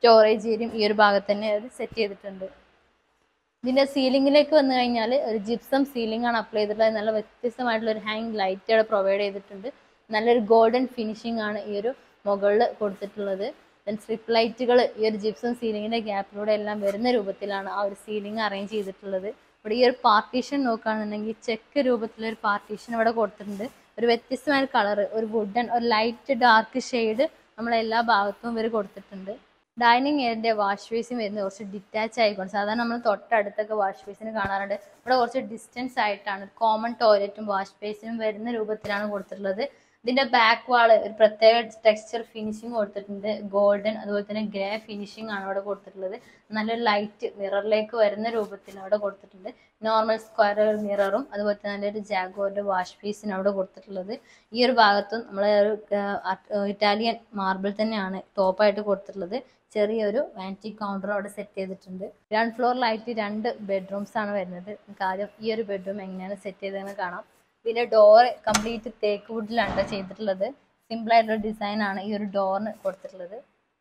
Speaker 1: സ്റ്റോറേജ് ഏരിയയും ഈ ഒരു ഭാഗത്ത് തന്നെ അവർ സെറ്റ് ചെയ്തിട്ടുണ്ട് ഇതിന്റെ സീലിംഗിലേക്ക് വന്നു കഴിഞ്ഞാൽ ഒരു ജിപ്സം സീലിംഗ് ആണ് അപ്ലൈ ചെയ്തിട്ടുള്ളത് നല്ല വ്യത്യസ്തമായിട്ടുള്ള ഒരു ഹാങ് ലൈറ്റ് അവിടെ പ്രൊവൈഡ് ചെയ്തിട്ടുണ്ട് നല്ലൊരു ഗോൾഡൻ ഫിനിഷിംഗ് ആണ് ഈ ഒരു മുകളിൽ കൊടുത്തിട്ടുള്ളത് ദെൻ സ്ട്രിപ്പ് ലൈറ്റുകൾ ഈ ഒരു ജിപ്സം സീലിംഗിന്റെ ഗ്യാപ്പിലൂടെ എല്ലാം വരുന്ന രൂപത്തിലാണ് ആ ഒരു സീലിംഗ് അറേഞ്ച് ചെയ്തിട്ടുള്ളത് ഇവിടെ ഈ ഒരു പാർട്ടീഷൻ നോക്കുകയാണെന്നുണ്ടെങ്കിൽ ചെക്ക് രൂപത്തിലൊരു പാർട്ടീഷൻ ഇവിടെ കൊടുത്തിട്ടുണ്ട് ഒരു വ്യത്യസ്തമായ കളർ ഒരു വുഡൻ ഒരു ലൈറ്റ് ഡാർക്ക് ഷെയ്ഡ് നമ്മളെ എല്ലാ ഭാഗത്തും ഇവർ കൊടുത്തിട്ടുണ്ട് ഡൈനിങ് ഏരിയന്റെ വാഷ് ബേസിൻ വരുന്നത് കുറച്ച് ഡിറ്റാച്ച് ആയിക്കൊണ്ട് സാധാരണ നമ്മൾ തൊട്ടടുത്തൊക്കെ വാഷ് ബേസിന് കാണാറുണ്ട് ഇവിടെ കുറച്ച് ഡിസ്റ്റൻസ് ആയിട്ടാണ് കോമൺ ടോയ്ലറ്റും വാഷ് ബേസിനും വരുന്ന രൂപത്തിലാണ് കൊടുത്തിട്ടുള്ളത് ഇതിന്റെ ബാക്ക് വാള് ഒരു പ്രത്യേക ടെക്സ്ചർ ഫിനിഷിംഗ് കൊടുത്തിട്ടുണ്ട് ഗോൾഡൻ അതുപോലെ തന്നെ ഗ്രേ ഫിനിഷിംഗ് ആണ് അവിടെ കൊടുത്തിട്ടുള്ളത് നല്ലൊരു ലൈറ്റ് മിററിലേക്ക് വരുന്ന രൂപത്തിൽ അവിടെ കൊടുത്തിട്ടുണ്ട് നോർമൽ സ്ക്വയർ മിററും അതുപോലെ തന്നെ നല്ലൊരു ജാഗോറിന്റെ വാഷ് ബേസിന് അവിടെ കൊടുത്തിട്ടുള്ളത് ഈ ഒരു ഭാഗത്തും നമ്മളെ ഒരു ഇറ്റാലിയൻ മാർബിൾ തന്നെയാണ് ടോപ്പായിട്ട് കൊടുത്തിട്ടുള്ളത് ചെറിയൊരു വാനിറ്റി കൗണ്ടർ അവിടെ സെറ്റ് ചെയ്തിട്ടുണ്ട് ഗ്രൗണ്ട് ഫ്ലോറിലായിട്ട് രണ്ട് ബെഡ്റൂംസ് ആണ് വരുന്നത് നമുക്ക് ആദ്യം ഈ ഒരു ബെഡ്റൂം എങ്ങനെയാണ് സെറ്റ് ചെയ്തതെന്ന് കാണാം പിന്നെ ഡോർ കംപ്ലീറ്റ് തേക്ക് വുഡിലാണ് ചെയ്തിട്ടുള്ളത് സിമ്പിൾ ആയിട്ടുള്ള ഡിസൈൻ ആണ് ഈ ഒരു ഡോറിന് കൊടുത്തിട്ടുള്ളത്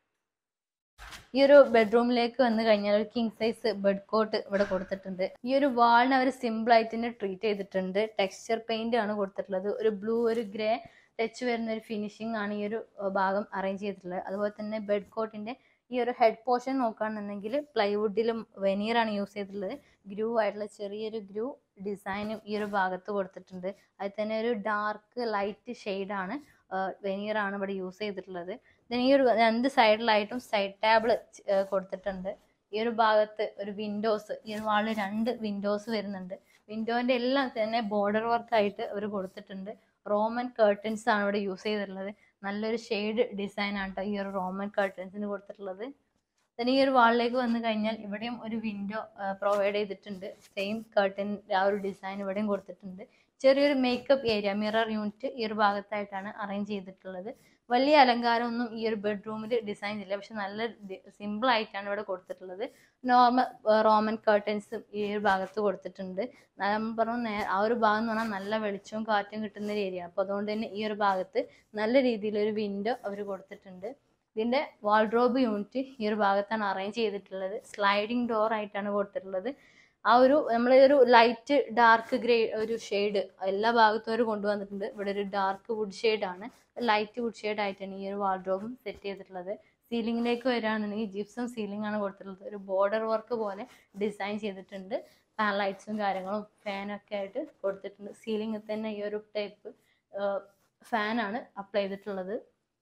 Speaker 1: ഈ ഒരു ബെഡ്റൂമിലേക്ക് വന്നു കഴിഞ്ഞാൽ ഒരു കിങ് സൈസ് ബെഡ് കോട്ട് ഇവിടെ കൊടുത്തിട്ടുണ്ട് ഈ ഒരു വാളിന് അവർ സിമ്പിൾ ആയിട്ട് തന്നെ ട്രീറ്റ് ചെയ്തിട്ടുണ്ട് ടെക്സ്ചർ പെയിന്റ് ആണ് കൊടുത്തിട്ടുള്ളത് ഒരു ബ്ലൂ ഒരു ഗ്രേ ടച്ച് വരുന്ന ഒരു ഫിനിഷിംഗ് ആണ് ഈ ഒരു അഹ് ഭാഗം അറേഞ്ച് ചെയ്തിട്ടുള്ളത് അതുപോലെ തന്നെ ബെഡ് കോട്ടിന്റെ ഈ ഒരു ഹെഡ് പോർഷൻ നോക്കുകയാണെന്നുണ്ടെങ്കിൽ പ്ലൈവുഡിലും വെനീറാണ് യൂസ് ചെയ്തിട്ടുള്ളത് ഗ്രൂ ആയിട്ടുള്ള ചെറിയൊരു ഗ്രൂ ഡിസൈനും ഈ ഒരു ഭാഗത്ത് കൊടുത്തിട്ടുണ്ട് അതിൽ തന്നെ ഒരു ഡാർക്ക് ലൈറ്റ് ഷെയ്ഡാണ് വെനീറാണ് ഇവിടെ യൂസ് ചെയ്തിട്ടുള്ളത് then ഈ ഒരു രണ്ട് സൈഡിലായിട്ടും സൈഡ് ടേബിൾ കൊടുത്തിട്ടുണ്ട് ഈ ഒരു ഭാഗത്ത് ഒരു വിൻഡോസ് ഈ ഒരു വാളിൽ രണ്ട് വിൻഡോസ് വരുന്നുണ്ട് വിൻഡോന്റെ എല്ലാം തന്നെ ബോർഡർ വർക്ക് ആയിട്ട് അവർ കൊടുത്തിട്ടുണ്ട് റോമൻ കേർട്ടൻസ് ആണ് ഇവിടെ യൂസ് ചെയ്തിട്ടുള്ളത് നല്ലൊരു ഷെയ്ഡ് ഡിസൈൻ ആണ് ട്ടോ ഈ ഒരു റോമൻ കേർട്ടൻസിന് കൊടുത്തിട്ടുള്ളത് then ഈ ഒരു വാളിലേക്ക് വന്നു കഴിഞ്ഞാൽ ഇവിടെയും ഒരു വിൻഡോ പ്രൊവൈഡ് ചെയ്തിട്ടുണ്ട് സെയിം കേർട്ടൻ ആ ഒരു ഡിസൈൻ ഇവിടെയും കൊടുത്തിട്ടുണ്ട് ചെറിയൊരു മേക്കപ്പ് ഏരിയ മിറർ യൂണിറ്റ് ഈ ഒരു ഭാഗത്തായിട്ടാണ് അറേഞ്ച് ചെയ്തിട്ടുള്ളത് വലിയ അലങ്കാരമൊന്നും ഈ ഒരു ബെഡ്റൂമിൽ ഡിസൈൻ ഇല്ല പക്ഷെ നല്ല സിമ്പിൾ ആയിട്ടാണ് ഇവിടെ കൊടുത്തിട്ടുള്ളത് നോർമൽ റോമൻ കേർട്ടൻസും ഈ ഒരു ഭാഗത്ത് കൊടുത്തിട്ടുണ്ട് നമ്മൾ പറഞ്ഞു നേ ആ ഒരു ഭാഗം എന്ന് പറഞ്ഞാൽ നല്ല വെളിച്ചവും കാറ്റും കിട്ടുന്ന ഒരു ഏരിയ അപ്പോൾ അതുകൊണ്ട് തന്നെ ഈ ഒരു ഭാഗത്ത് നല്ല രീതിയിലൊരു വിൻഡോ അവർ കൊടുത്തിട്ടുണ്ട് ഇതിന്റെ വാൾഡ്രോബ് യൂണിറ്റ് ഈ ഒരു ഭാഗത്താണ് അറേഞ്ച് ചെയ്തിട്ടുള്ളത് സ്ലൈഡിംഗ് ഡോർ ആയിട്ടാണ് കൊടുത്തിട്ടുള്ളത് ആ ഒരു നമ്മൾ ഒരു ലൈറ്റ് ഡാർക്ക് ഗ്രേ ഒരു ഷെയ്ഡ് എല്ലാ ഭാഗത്തും അവർ കൊണ്ടുവന്നിട്ടുണ്ട് ഇവിടെ ഒരു ഡാർക്ക് വുഡ് ഷെയ്ഡ് ആണ് ലൈറ്റ് വുഡ് ഷെയ്ഡ് ആയിട്ടാണ് ഈ ഒരു വാൾഡ്രോബും സെറ്റ് ചെയ്തിട്ടുള്ളത് സീലിംഗിലേക്ക് വരികയാണെന്നുണ്ടെങ്കിൽ ജിപ്സം സീലിംഗ് ആണ് കൊടുത്തിട്ടുള്ളത് ഒരു ബോർഡർ വർക്ക് പോലെ ഡിസൈൻ ചെയ്തിട്ടുണ്ട് ഫാൻ ലൈറ്റ്സും കാര്യങ്ങളും ഫാനൊക്കെ ആയിട്ട് കൊടുത്തിട്ടുണ്ട് സീലിംഗിൽ തന്നെ ഈ ഒരു ടൈപ്പ് ഫാനാണ് അപ്ലൈ ചെയ്തിട്ടുള്ളത്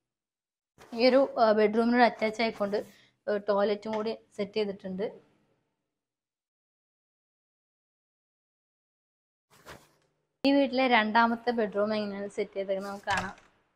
Speaker 1: ഈ ഒരു ബെഡ്റൂമിനോട് അറ്റാച്ച് ആയിക്കൊണ്ട് ടോയ്ലറ്റും കൂടി സെറ്റ് ചെയ്തിട്ടുണ്ട് ഈ വീട്ടിലെ രണ്ടാമത്തെ ബെഡ്റൂം എങ്ങനെയാണ് സെറ്റ് ചെയ്തത് നമുക്ക് കാണാം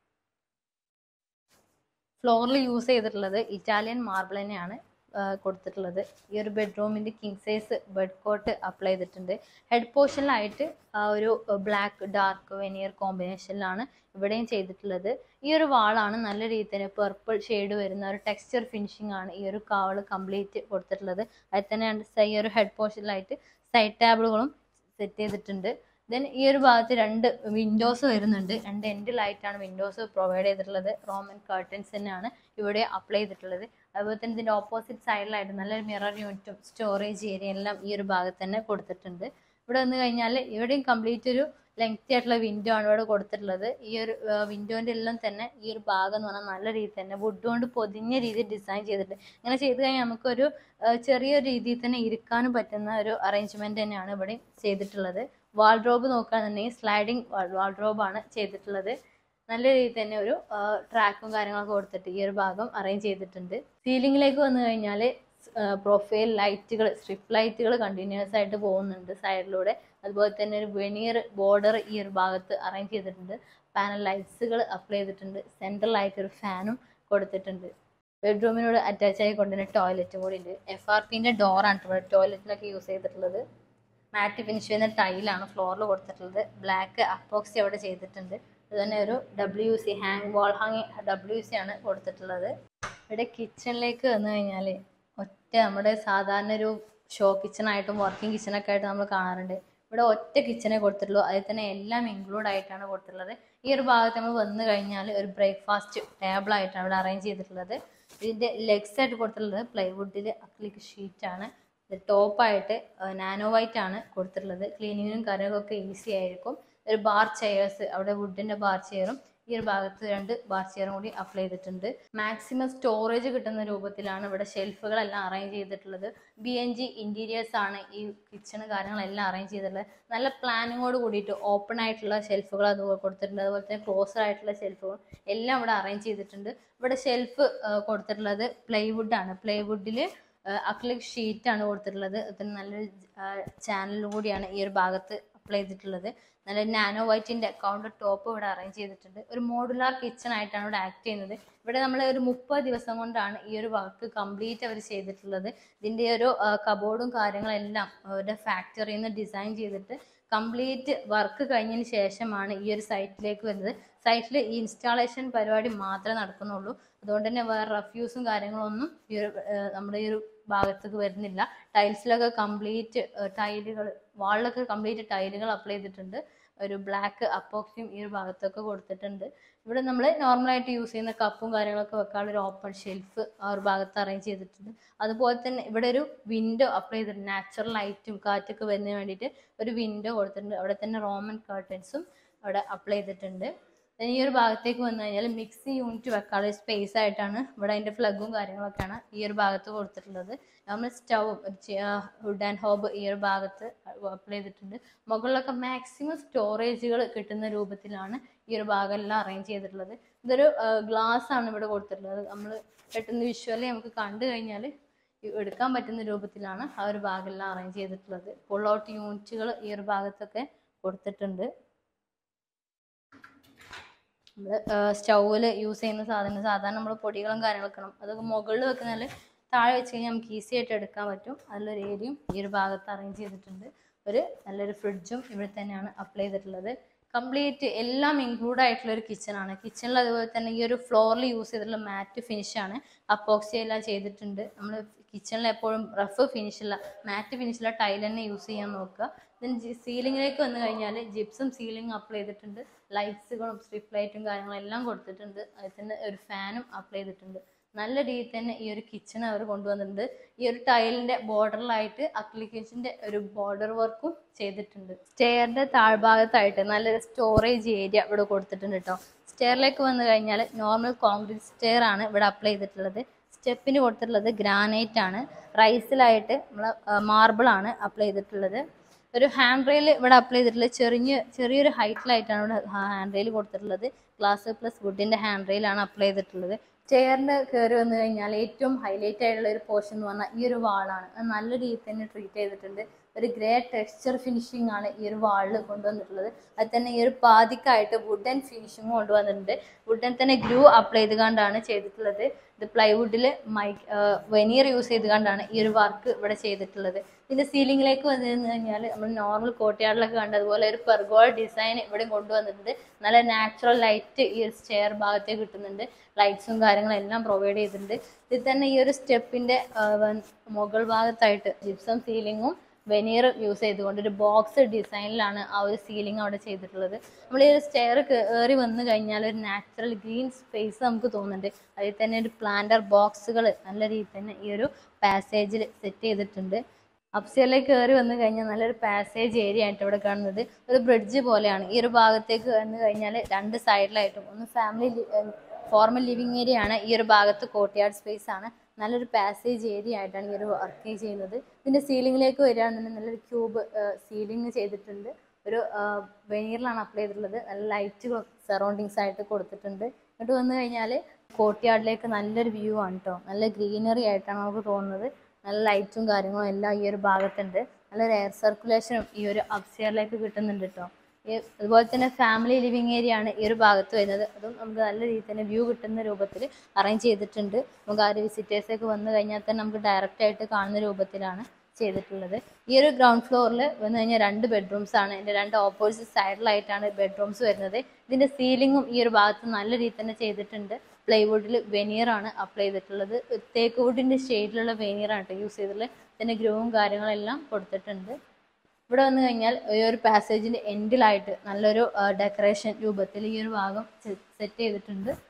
Speaker 1: ഫ്ലോറിൽ യൂസ് ചെയ്തിട്ടുള്ളത് ഇറ്റാലിയൻ മാർബിൾ തന്നെയാണ് ആ, കൊടുത്തിട്ടുള്ളത് ഈ ഒരു ബെഡ്റൂമിന്റെ king size bed cot apply ചെയ്തിട്ടുണ്ട് ഹെഡ് പോർഷനിലായിട്ട് ആ ഒരു ബ്ലാക്ക് ഡാർക്ക് വെനിയർ കോമ്പിനേഷനിലാണ് ഇവിടെയും ചെയ്തിട്ടുള്ളത് ഈ ഒരു വാളാണ് നല്ല രീതിയിൽ തന്നെ പെർപ്പിൾ ഷെയ്ഡ് വരുന്ന ഒരു ടെക്സ്ചർ ഫിനിഷിംഗ് ആണ് ഈ ഒരു കാവള് കംപ്ലീറ്റ് കൊടുത്തിട്ടുള്ളത് അതിൽ തന്നെ രണ്ട് സൈ- ഈ ഒരു ഹെഡ് പോർഷനിലായിട്ട് സൈഡ് ടേബിളുകളും സെറ്റ് ചെയ്തിട്ടുണ്ട് ദെൻ ഈ ഒരു ഭാഗത്ത് രണ്ട് വിൻഡോസ് വരുന്നുണ്ട് രണ്ട് എൻഡിലായിട്ടാണ് വിൻഡോസ് പ്രൊവൈഡ് ചെയ്തിട്ടുള്ളത് റോമൻ കർട്ടൻസ് തന്നെയാണ് ഇവിടെ അപ്ലൈ ചെയ്തിട്ടുള്ളത് അതുപോലെ തന്നെ ഇതിൻ്റെ ഓപ്പോസിറ്റ് സൈഡിലായിട്ട് നല്ലൊരു മിറർ യൂണിറ്റും സ്റ്റോറേജ് ഏരിയ എല്ലാം ഈ ഒരു ഭാഗത്ത് തന്നെ കൊടുത്തിട്ടുണ്ട് ഇവിടെ വന്നു കഴിഞ്ഞാൽ ഇവിടെയും കംപ്ലീറ്റ് ഒരു ലെങ്തി ആയിട്ടുള്ള വിൻഡോ ആണ് ഇവിടെ കൊടുത്തിട്ടുള്ളത് ഈ ഒരു വിൻഡോൻ്റെ എല്ലാം തന്നെ ഈ ഒരു ഭാഗം എന്ന് പറഞ്ഞാൽ നല്ല രീതിയിൽ തന്നെ വുഡ് കൊണ്ട് പൊതിഞ്ഞ രീതിയിൽ ഡിസൈൻ ചെയ്തിട്ടുണ്ട് ഇങ്ങനെ ചെയ്ത് കഴിഞ്ഞാൽ നമുക്കൊരു ആ, ചെറിയൊരു രീതിയിൽ തന്നെ ഇരിക്കാനും പറ്റുന്ന ഒരു അറേഞ്ച്മെന്റ് തന്നെയാണ് ഇവിടെ ചെയ്തിട്ടുള്ളത് വാൾഡ്രോബ് നോക്കുകയാണെന്നുണ്ടെങ്കിൽ സ്ലൈഡിങ് വാൾഡ്രോബാണ് ചെയ്തിട്ടുള്ളത് നല്ല രീതിയിൽ തന്നെ ഒരു ട്രാക്കും കാര്യങ്ങളൊക്കെ കൊടുത്തിട്ട് ഈ ഒരു ഭാഗം അറേഞ്ച് ചെയ്തിട്ടുണ്ട് സീലിംഗിലേക്ക് വന്നു കഴിഞ്ഞാൽ പ്രൊഫൈൽ ലൈറ്റുകൾ സ്ട്രിപ്പ് ലൈറ്റുകൾ കണ്ടിന്യൂസ് ആയിട്ട് പോകുന്നുണ്ട് സൈഡിലൂടെ അതുപോലെ തന്നെ ഒരു വെനിയർ ബോർഡർ ഈ ഒരു ഭാഗത്ത് അറേഞ്ച് ചെയ്തിട്ടുണ്ട് പാനൽ ലൈറ്റ്സുകൾ അപ്ലൈ ചെയ്തിട്ടുണ്ട് സെൻട്രലായിട്ട് ഒരു ഫാനും കൊടുത്തിട്ടുണ്ട് ബെഡ്റൂമിനോട് അറ്റാച്ച് ആയി കൊണ്ടുതന്നെ ടോയ്ലറ്റും കൂടി ഉണ്ട് എഫ് ആർ പിന്റെ ഡോറാണ് ഇവിടെ ടോയ്ലറ്റിനൊക്കെ യൂസ് ചെയ്തിട്ടുള്ളത് മാറ്റ് ഫിനിഷ് ചെയ്യുന്ന ടൈലാണ് ഫ്ലോറിൽ കൊടുത്തിട്ടുള്ളത് ബ്ലാക്ക് അപ്പോക്സി അവിടെ ചെയ്തിട്ടുണ്ട് അതുതന്നെ ഒരു W C hang wall hang W C ആണ് കൊടുത്തിട്ടുള്ളത് ഇവിടെ കിച്ചണിലേക്ക് വന്നു കഴിഞ്ഞാൽ ഒറ്റ നമ്മുടെ സാധാരണ ഒരു ഷോ കിച്ചണായിട്ടും വർക്കിംഗ് കിച്ചണൊക്കെ ആയിട്ട് നമ്മൾ കാണാറുണ്ട് ഇവിടെ ഒറ്റ കിച്ചണേ കൊടുത്തിട്ടുള്ളൂ അതിൽ തന്നെ എല്ലാം ഇൻക്ലൂഡ് ആയിട്ടാണ് കൊടുത്തിട്ടുള്ളത് ഈ ഒരു ഭാഗത്ത് നമ്മൾ വന്നു കഴിഞ്ഞാൽ ഒരു ബ്രേക്ക്ഫാസ്റ്റ് ടേബിൾ ആയിട്ടാണ് ഇവിടെ അറേഞ്ച് ചെയ്തിട്ടുള്ളത് ഇതിൻ്റെ ലെഗ്സ് ആയിട്ട് കൊടുത്തിട്ടുള്ളത് പ്ലൈവുഡിൽ അക്ലിക് ഷീറ്റാണ് ഇത് ടോപ്പായിട്ട് നാനോ വൈറ്റ് ആണ് കൊടുത്തിട്ടുള്ളത് ക്ലീനിങ്ങിനും കാര്യങ്ങളൊക്കെ ഈസി ആയിരിക്കും ഒരു ബാർ ചെയേഴ്സ് അവിടെ വുഡിൻ്റെ ബാർ ചെയറും ഈ ഒരു ഭാഗത്ത് രണ്ട് ബാർ ചെയറും കൂടി അപ്ലൈ ചെയ്തിട്ടുണ്ട് മാക്സിമം സ്റ്റോറേജ് കിട്ടുന്ന രൂപത്തിലാണ് ഇവിടെ ഷെൽഫുകളെല്ലാം അറേഞ്ച് ചെയ്തിട്ടുള്ളത് ബി എൻ ജി ഇൻറ്റീരിയേഴ്സ് ആണ് ഈ കിച്ചണ് കാര്യങ്ങളെല്ലാം അറേഞ്ച് ചെയ്തിട്ടുള്ളത് നല്ല പ്ലാനിങ്ങോട് കൂടിയിട്ട് ഓപ്പൺ ആയിട്ടുള്ള ഷെൽഫുകൾ അതുപോലെ കൊടുത്തിട്ടുണ്ട് അതുപോലെ തന്നെ ക്ലോസർ ആയിട്ടുള്ള ഷെൽഫുകൾ എല്ലാം ഇവിടെ അറേഞ്ച് ചെയ്തിട്ടുണ്ട് ഇവിടെ ഷെൽഫ് കൊടുത്തിട്ടുള്ളത് പ്ലൈവുഡ് ആണ് പ്ലൈവുഡിൽ അക്ലിക് ഷീറ്റ് ആണ് കൊടുത്തിട്ടുള്ളത് അതിന് നല്ലൊരു ചാനലും കൂടിയാണ് ഈ ഒരു ഭാഗത്ത് അപ്ലൈ ചെയ്തിട്ടുള്ളത് നല്ല നാനോ വൈറ്റിൻ്റെ കൗണ്ടർ ടോപ്പ് ഇവിടെ അറേഞ്ച് ചെയ്തിട്ടുണ്ട് ഒരു മോഡുലാർ കിച്ചൺ ആയിട്ടാണ് ഇവിടെ ആക്ട് ചെയ്യുന്നത് ഇവിടെ നമ്മൾ ഒരു മുപ്പത് ദിവസം കൊണ്ടാണ് ഈ ഒരു വർക്ക് കംപ്ലീറ്റ് അവർ ചെയ്തിട്ടുള്ളത് ഇതിൻ്റെ ഒരു കബോർഡും കാര്യങ്ങളെല്ലാം അവരുടെ ഫാക്ടറിയിൽ നിന്ന് ഡിസൈൻ ചെയ്തിട്ട് കംപ്ലീറ്റ് വർക്ക് കഴിഞ്ഞതിന് ശേഷമാണ് ഈ ഒരു സൈറ്റിലേക്ക് വരുന്നത് സൈറ്റിൽ ഈ ഇൻസ്റ്റാളേഷൻ പരിപാടി മാത്രമേ നടക്കുന്നുള്ളൂ അതുകൊണ്ട് തന്നെ വേറെ റഫ്യൂസും കാര്യങ്ങളൊന്നും ഈ ഒരു ഏഹ് നമ്മുടെ ഈ ഒരു ഭാഗത്തേക്ക് വരുന്നില്ല ടൈൽസിലൊക്കെ കംപ്ലീറ്റ് ടൈലുകൾ വാളിലൊക്കെ കംപ്ലീറ്റ് ടൈലുകൾ അപ്ലൈ ചെയ്തിട്ടുണ്ട് ഒരു ബ്ലാക്ക് അപ്പോക്സിയും ഈ ഒരു ഭാഗത്തൊക്കെ കൊടുത്തിട്ടുണ്ട് ഇവിടെ നമ്മൾ നോർമലായിട്ട് യൂസ് ചെയ്യുന്ന കപ്പും കാര്യങ്ങളൊക്കെ വെക്കാനുള്ള ഒരു ഓപ്പൺ ഷെൽഫ് ആ ഒരു ഭാഗത്ത് അറേഞ്ച് ചെയ്തിട്ടുണ്ട് അതുപോലെ തന്നെ ഇവിടെ ഒരു വിൻഡോ അപ്ലൈ ചെയ്തിട്ടുണ്ട് നാച്ചുറൽ ലൈറ്റും കാറ്റൊക്കെ വരുന്നതിന് വേണ്ടിയിട്ട് ഒരു വിൻഡോ കൊടുത്തിട്ടുണ്ട് അവിടെ തന്നെ റോമൻ കർട്ടൻസും അവിടെ അപ്ലൈ ചെയ്തിട്ടുണ്ട് then ഈ ഒരു ഭാഗത്തേക്ക് വന്നു കഴിഞ്ഞാൽ മിക്സി യൂണിറ്റ് വെക്കാനുള്ള സ്പേസ് ആയിട്ടാണ് ഇവിടെ അതിൻ്റെ പ്ലഗും കാര്യങ്ങളൊക്കെയാണ് ഈ ഒരു ഭാഗത്ത് കൊടുത്തിട്ടുള്ളത് നമ്മൾ സ്റ്റൗവും വുഡ് ആൻഡ് ഹോബ് ഈ ഒരു ഭാഗത്ത് അപ്ലൈ ചെയ്തിട്ടുണ്ട് മുകളിലൊക്കെ മാക്സിമം സ്റ്റോറേജുകൾ കിട്ടുന്ന രൂപത്തിലാണ് ഈ ഒരു ഭാഗം എല്ലാം അറേഞ്ച് ചെയ്തിട്ടുള്ളത് ഇതൊരു ഗ്ലാസ് ആണ് ഇവിടെ കൊടുത്തിട്ടുള്ളത് നമ്മൾ പെട്ടെന്ന് വിഷ്വലി നമുക്ക് കണ്ടു കഴിഞ്ഞാൽ എടുക്കാൻ പറ്റുന്ന രൂപത്തിലാണ് ആ ഒരു ഭാഗമെല്ലാം അറേഞ്ച് ചെയ്തിട്ടുള്ളത് പുൾ ഔട്ട് യൂണിറ്റുകൾ ഈ ഒരു ഭാഗത്തൊക്കെ കൊടുത്തിട്ടുണ്ട് നമ്മൾ സ്റ്റൗവിൽ യൂസ് ചെയ്യുന്ന സാധനം സാധാരണ നമ്മൾ പൊടികളും കാര്യങ്ങളൊക്കെ ഇടണം അതൊക്കെ മുകളിൽ വെക്കുന്നതിൽ താഴെ വെച്ച് കഴിഞ്ഞാൽ നമുക്ക് ഈസി ആയിട്ട് എടുക്കാൻ പറ്റും അതിലൊരു ഏരിയയും ഈ ഒരു ഭാഗത്ത് അറേഞ്ച് ചെയ്തിട്ടുണ്ട് ഒരു നല്ലൊരു ഫ്രിഡ്ജും ഇവിടെ തന്നെയാണ് അപ്ലൈ ചെയ്തിട്ടുള്ളത് കംപ്ലീറ്റ് എല്ലാം ഇൻക്ലൂഡ് ആയിട്ടുള്ള ഒരു കിച്ചണാണ് കിച്ചണിൽ അതുപോലെ തന്നെ ഈ ഒരു ഫ്ലോറിൽ യൂസ് ചെയ്തിട്ടുള്ള മാറ്റ് ഫിനിഷാണ് അപ്പോക്സി എല്ലാം ചെയ്തിട്ടുണ്ട് നമ്മൾ കിച്ചണിൽ എപ്പോഴും റഫ് ഫിനിഷില്ല മാറ്റ് ഫിനിഷില്ല ടൈൽ തന്നെ യൂസ് ചെയ്യാൻ നോക്കുക ദെൻ സീലിങ്ങിലേക്ക് വന്നു കഴിഞ്ഞാൽ ജിപ്സും സീലിംഗ് അപ്ലൈ ചെയ്തിട്ടുണ്ട് ലൈറ്റ്സുകളും സ്ട്രിപ്പ് ലൈറ്റും കാര്യങ്ങളും എല്ലാം കൊടുത്തിട്ടുണ്ട് അതിൽ തന്നെ ഒരു ഫാനും അപ്ലൈ ചെയ്തിട്ടുണ്ട് നല്ല രീതിയിൽ തന്നെ ഈ ഒരു കിച്ചൺ അവർ കൊണ്ടുവന്നിട്ടുണ്ട് ഈ ഒരു ടൈലിന്റെ ബോർഡറിലായിട്ട് അപ്ലിക്കേഷന്റെ ഒരു ബോർഡർ വർക്കും ചെയ്തിട്ടുണ്ട് സ്റ്റെയറിന്റെ താഴ്ഭാഗത്തായിട്ട് നല്ലൊരു സ്റ്റോറേജ് ഏരിയ ഇവിടെ കൊടുത്തിട്ടുണ്ട് കേട്ടോ സ്റ്റെയറിലേക്ക് വന്നു കഴിഞ്ഞാൽ നോർമൽ കോൺക്രീറ്റ് സ്റ്റെയർ ആണ് ഇവിടെ അപ്ലൈ ചെയ്തിട്ടുള്ളത് സ്റ്റെപ്പിന് കൊടുത്തിട്ടുള്ളത് ഗ്രാനൈറ്റ് ആണ് റൈസിലായിട്ട് നമ്മൾ മാർബിൾ ആണ് അപ്ലൈ ചെയ്തിട്ടുള്ളത് ഒരു ഹാൻഡ് റെയിൽ ഇവിടെ അപ്ലൈ ചെയ്തിട്ടുള്ളത് ചെറിയ ചെറിയൊരു ഹൈറ്റിലായിട്ടാണ് ഇവിടെ ഹാൻഡ് റെയിൽ കൊടുത്തിട്ടുള്ളത് ഗ്ലാസ് പ്ലസ് വുഡിന്റെ ഹാൻഡ് റെയിലാണ് അപ്ലൈ ചെയ്തിട്ടുള്ളത് ചെയറിന് കയറി വന്നു കഴിഞ്ഞാൽ ഏറ്റവും ഹൈലൈറ്റ് ആയിട്ടുള്ള ഒരു പോർഷൻ എന്ന് പറഞ്ഞാൽ ഈ ഒരു വാളാണ് അത് നല്ല രീതിയിൽ തന്നെ ട്രീറ്റ് ചെയ്തിട്ടുണ്ട് ഒരു ഗ്രേ ടെക്സ്ചർ ഫിനിഷിംഗ് ആണ് ഈ ഒരു വാളിൽ കൊണ്ടുവന്നിട്ടുള്ളത് അത് തന്നെ ഈ ഒരു പാതിക്കായിട്ട് വുഡൻ ഫിനിഷിംഗ് കൊണ്ടുവന്നിട്ടുണ്ട് വുഡൻ തന്നെ ഗ്ലൂ അപ്ലൈ ചെയ്തുകൊണ്ടാണ് ചെയ്തിട്ടുള്ളത് ഇത് പ്ലൈവുഡിൽ മൈക്ക് വെനിയർ യൂസ് ചെയ്തുകൊണ്ടാണ് ഈ ഒരു വർക്ക് ഇവിടെ ചെയ്തിട്ടുള്ളത് ഇതിന്റെ സീലിംഗിലേക്ക് വന്നു കഴിഞ്ഞാൽ നമ്മൾ നോർമൽ കോട്ടയാടിലൊക്കെ കണ്ട അതുപോലെ ഒരു പെർഗോൾ ഡിസൈൻ ഇവിടെ കൊണ്ടുവന്നിട്ടുണ്ട് നല്ല നാച്ചുറൽ ലൈറ്റ് ഈ ഒരു സ്റ്റെയർ ഭാഗത്തേക്ക് കിട്ടുന്നുണ്ട് ലൈറ്റ്സും കാര്യങ്ങളും എല്ലാം പ്രൊവൈഡ് ചെയ്തിട്ടുണ്ട് ഇതിൽ തന്നെ ഈ ഒരു സ്റ്റെപ്പിന്റെ മുകൾ ഭാഗത്തായിട്ട് ജിപ്സം സീലിങ്ങും വെനീർ യൂസ് ചെയ്തുകൊണ്ട് ഒരു ബോക്സ് ഡിസൈനിലാണ് ആ ഒരു സീലിംഗ് അവിടെ ചെയ്തിട്ടുള്ളത് നമ്മൾ ഈ ഒരു സ്റ്റെയർ കയറി വന്നു കഴിഞ്ഞാൽ ഒരു നാച്ചുറൽ ഗ്രീൻ സ്പേസ് നമുക്ക് തോന്നുന്നുണ്ട് അതിൽ തന്നെ ഒരു പ്ലാന്റർ ബോക്സുകൾ നല്ല രീതിയിൽ തന്നെ ഈ ഒരു പാസേജിൽ സെറ്റ് ചെയ്തിട്ടുണ്ട് അപ്സിയറിലേക്ക് കയറി വന്നു കഴിഞ്ഞാൽ നല്ലൊരു പാസേജ് ഏരിയ ആയിട്ട് ഇവിടെ കാണുന്നത് ഒരു ബ്രിഡ്ജ് പോലെയാണ് ഈ ഒരു ഭാഗത്തേക്ക് വന്നു കഴിഞ്ഞാൽ രണ്ട് സൈഡിലായിട്ടും ഒന്ന് ഫാമിലി ഫോർമൽ ലിവിങ് ഏരിയ ആണ് ഈ ഒരു ഭാഗത്ത് കോർട്ട്യാർഡ് സ്പേസ് ആണ് നല്ലൊരു പാസേജ് ഏരിയ ആയിട്ടാണ് ഈ ഒരു വർക്ക് ചെയ്യുന്നത് ഇതിന്റെ സീലിംഗിലേക്ക് വരികയാണെന്നുണ്ടെങ്കിൽ നല്ലൊരു ക്യൂബ് സീലിംഗ് ചെയ്തിട്ടുണ്ട് ഒരു വെനീറിലാണ് അപ്ലൈ ചെയ്തിട്ടുള്ളത് നല്ല ലൈറ്റുകൾ സറൗണ്ടിങ്സ് ആയിട്ട് കൊടുത്തിട്ടുണ്ട് ഇങ്ങോട്ട് വന്നു കഴിഞ്ഞാൽ കോർട്ട്യാർഡിലേക്ക് നല്ലൊരു വ്യൂ ആണ് കേട്ടോ നല്ല ഗ്രീനറി ആയിട്ടാണ് നമുക്ക് തോന്നുന്നത് നല്ല ലൈറ്റും കാര്യങ്ങളും എല്ലാം ഈ ഒരു ഭാഗത്തുണ്ട് നല്ലൊരു എയർ സർക്കുലേഷനും ഈ ഒരു അപ്സ്റ്റെയറിലേക്ക് കിട്ടുന്നുണ്ട് കേട്ടോ ഈ അതുപോലെ തന്നെ ഫാമിലി ലിവിങ് ഏരിയ ആണ് ഈ ഒരു ഭാഗത്ത് വരുന്നത് അതും നമുക്ക് നല്ല രീതിയിൽ തന്നെ വ്യൂ കിട്ടുന്ന രൂപത്തിൽ അറേഞ്ച് ചെയ്തിട്ടുണ്ട് നമുക്ക് ആ ഒരു വിസിറ്റേഴ്സൊക്കെ വന്നു കഴിഞ്ഞാൽ തന്നെ നമുക്ക് ഡയറക്റ്റ് ആയിട്ട് കാണുന്ന രൂപത്തിലാണ് ചെയ്തിട്ടുള്ളത് ഈ ഒരു ഗ്രൗണ്ട് ഫ്ലോറിൽ വന്നു കഴിഞ്ഞാൽ രണ്ട് ബെഡ്റൂംസ് ആണ് ഇതിന്റെ രണ്ട് ഓപ്പോസിറ്റ് സൈഡിലായിട്ടാണ് ബെഡ്റൂംസ് വരുന്നത് ഇതിന്റെ സീലിംഗും ഈ ഒരു ഭാഗത്ത് നല്ല രീതിയിൽ തന്നെ ചെയ്തിട്ടുണ്ട് പ്ലൈവുഡിൽ വെനിയർ ആണ് അപ്ലൈ ചെയ്തിട്ടുള്ളത് തേക്ക് വുഡിന്റെ ഷെയ്ഡിലുള്ള വെനിയർ ആണ് കേട്ടോ യൂസ് ചെയ്തിട്ടുള്ളത് ഇതിന്റെ ഗ്രൂവും കാര്യങ്ങളെല്ലാം കൊടുത്തിട്ടുണ്ട് ഇവിടെ വന്നു കഴിഞ്ഞാൽ ഈ ഒരു പാസേജിന്റെ എൻഡിലായിട്ട് നല്ലൊരു ഡെക്കറേഷൻ രൂപത്തിൽ ഈ ഒരു ഭാഗം സെറ്റ് ചെയ്തിട്ടുണ്ട്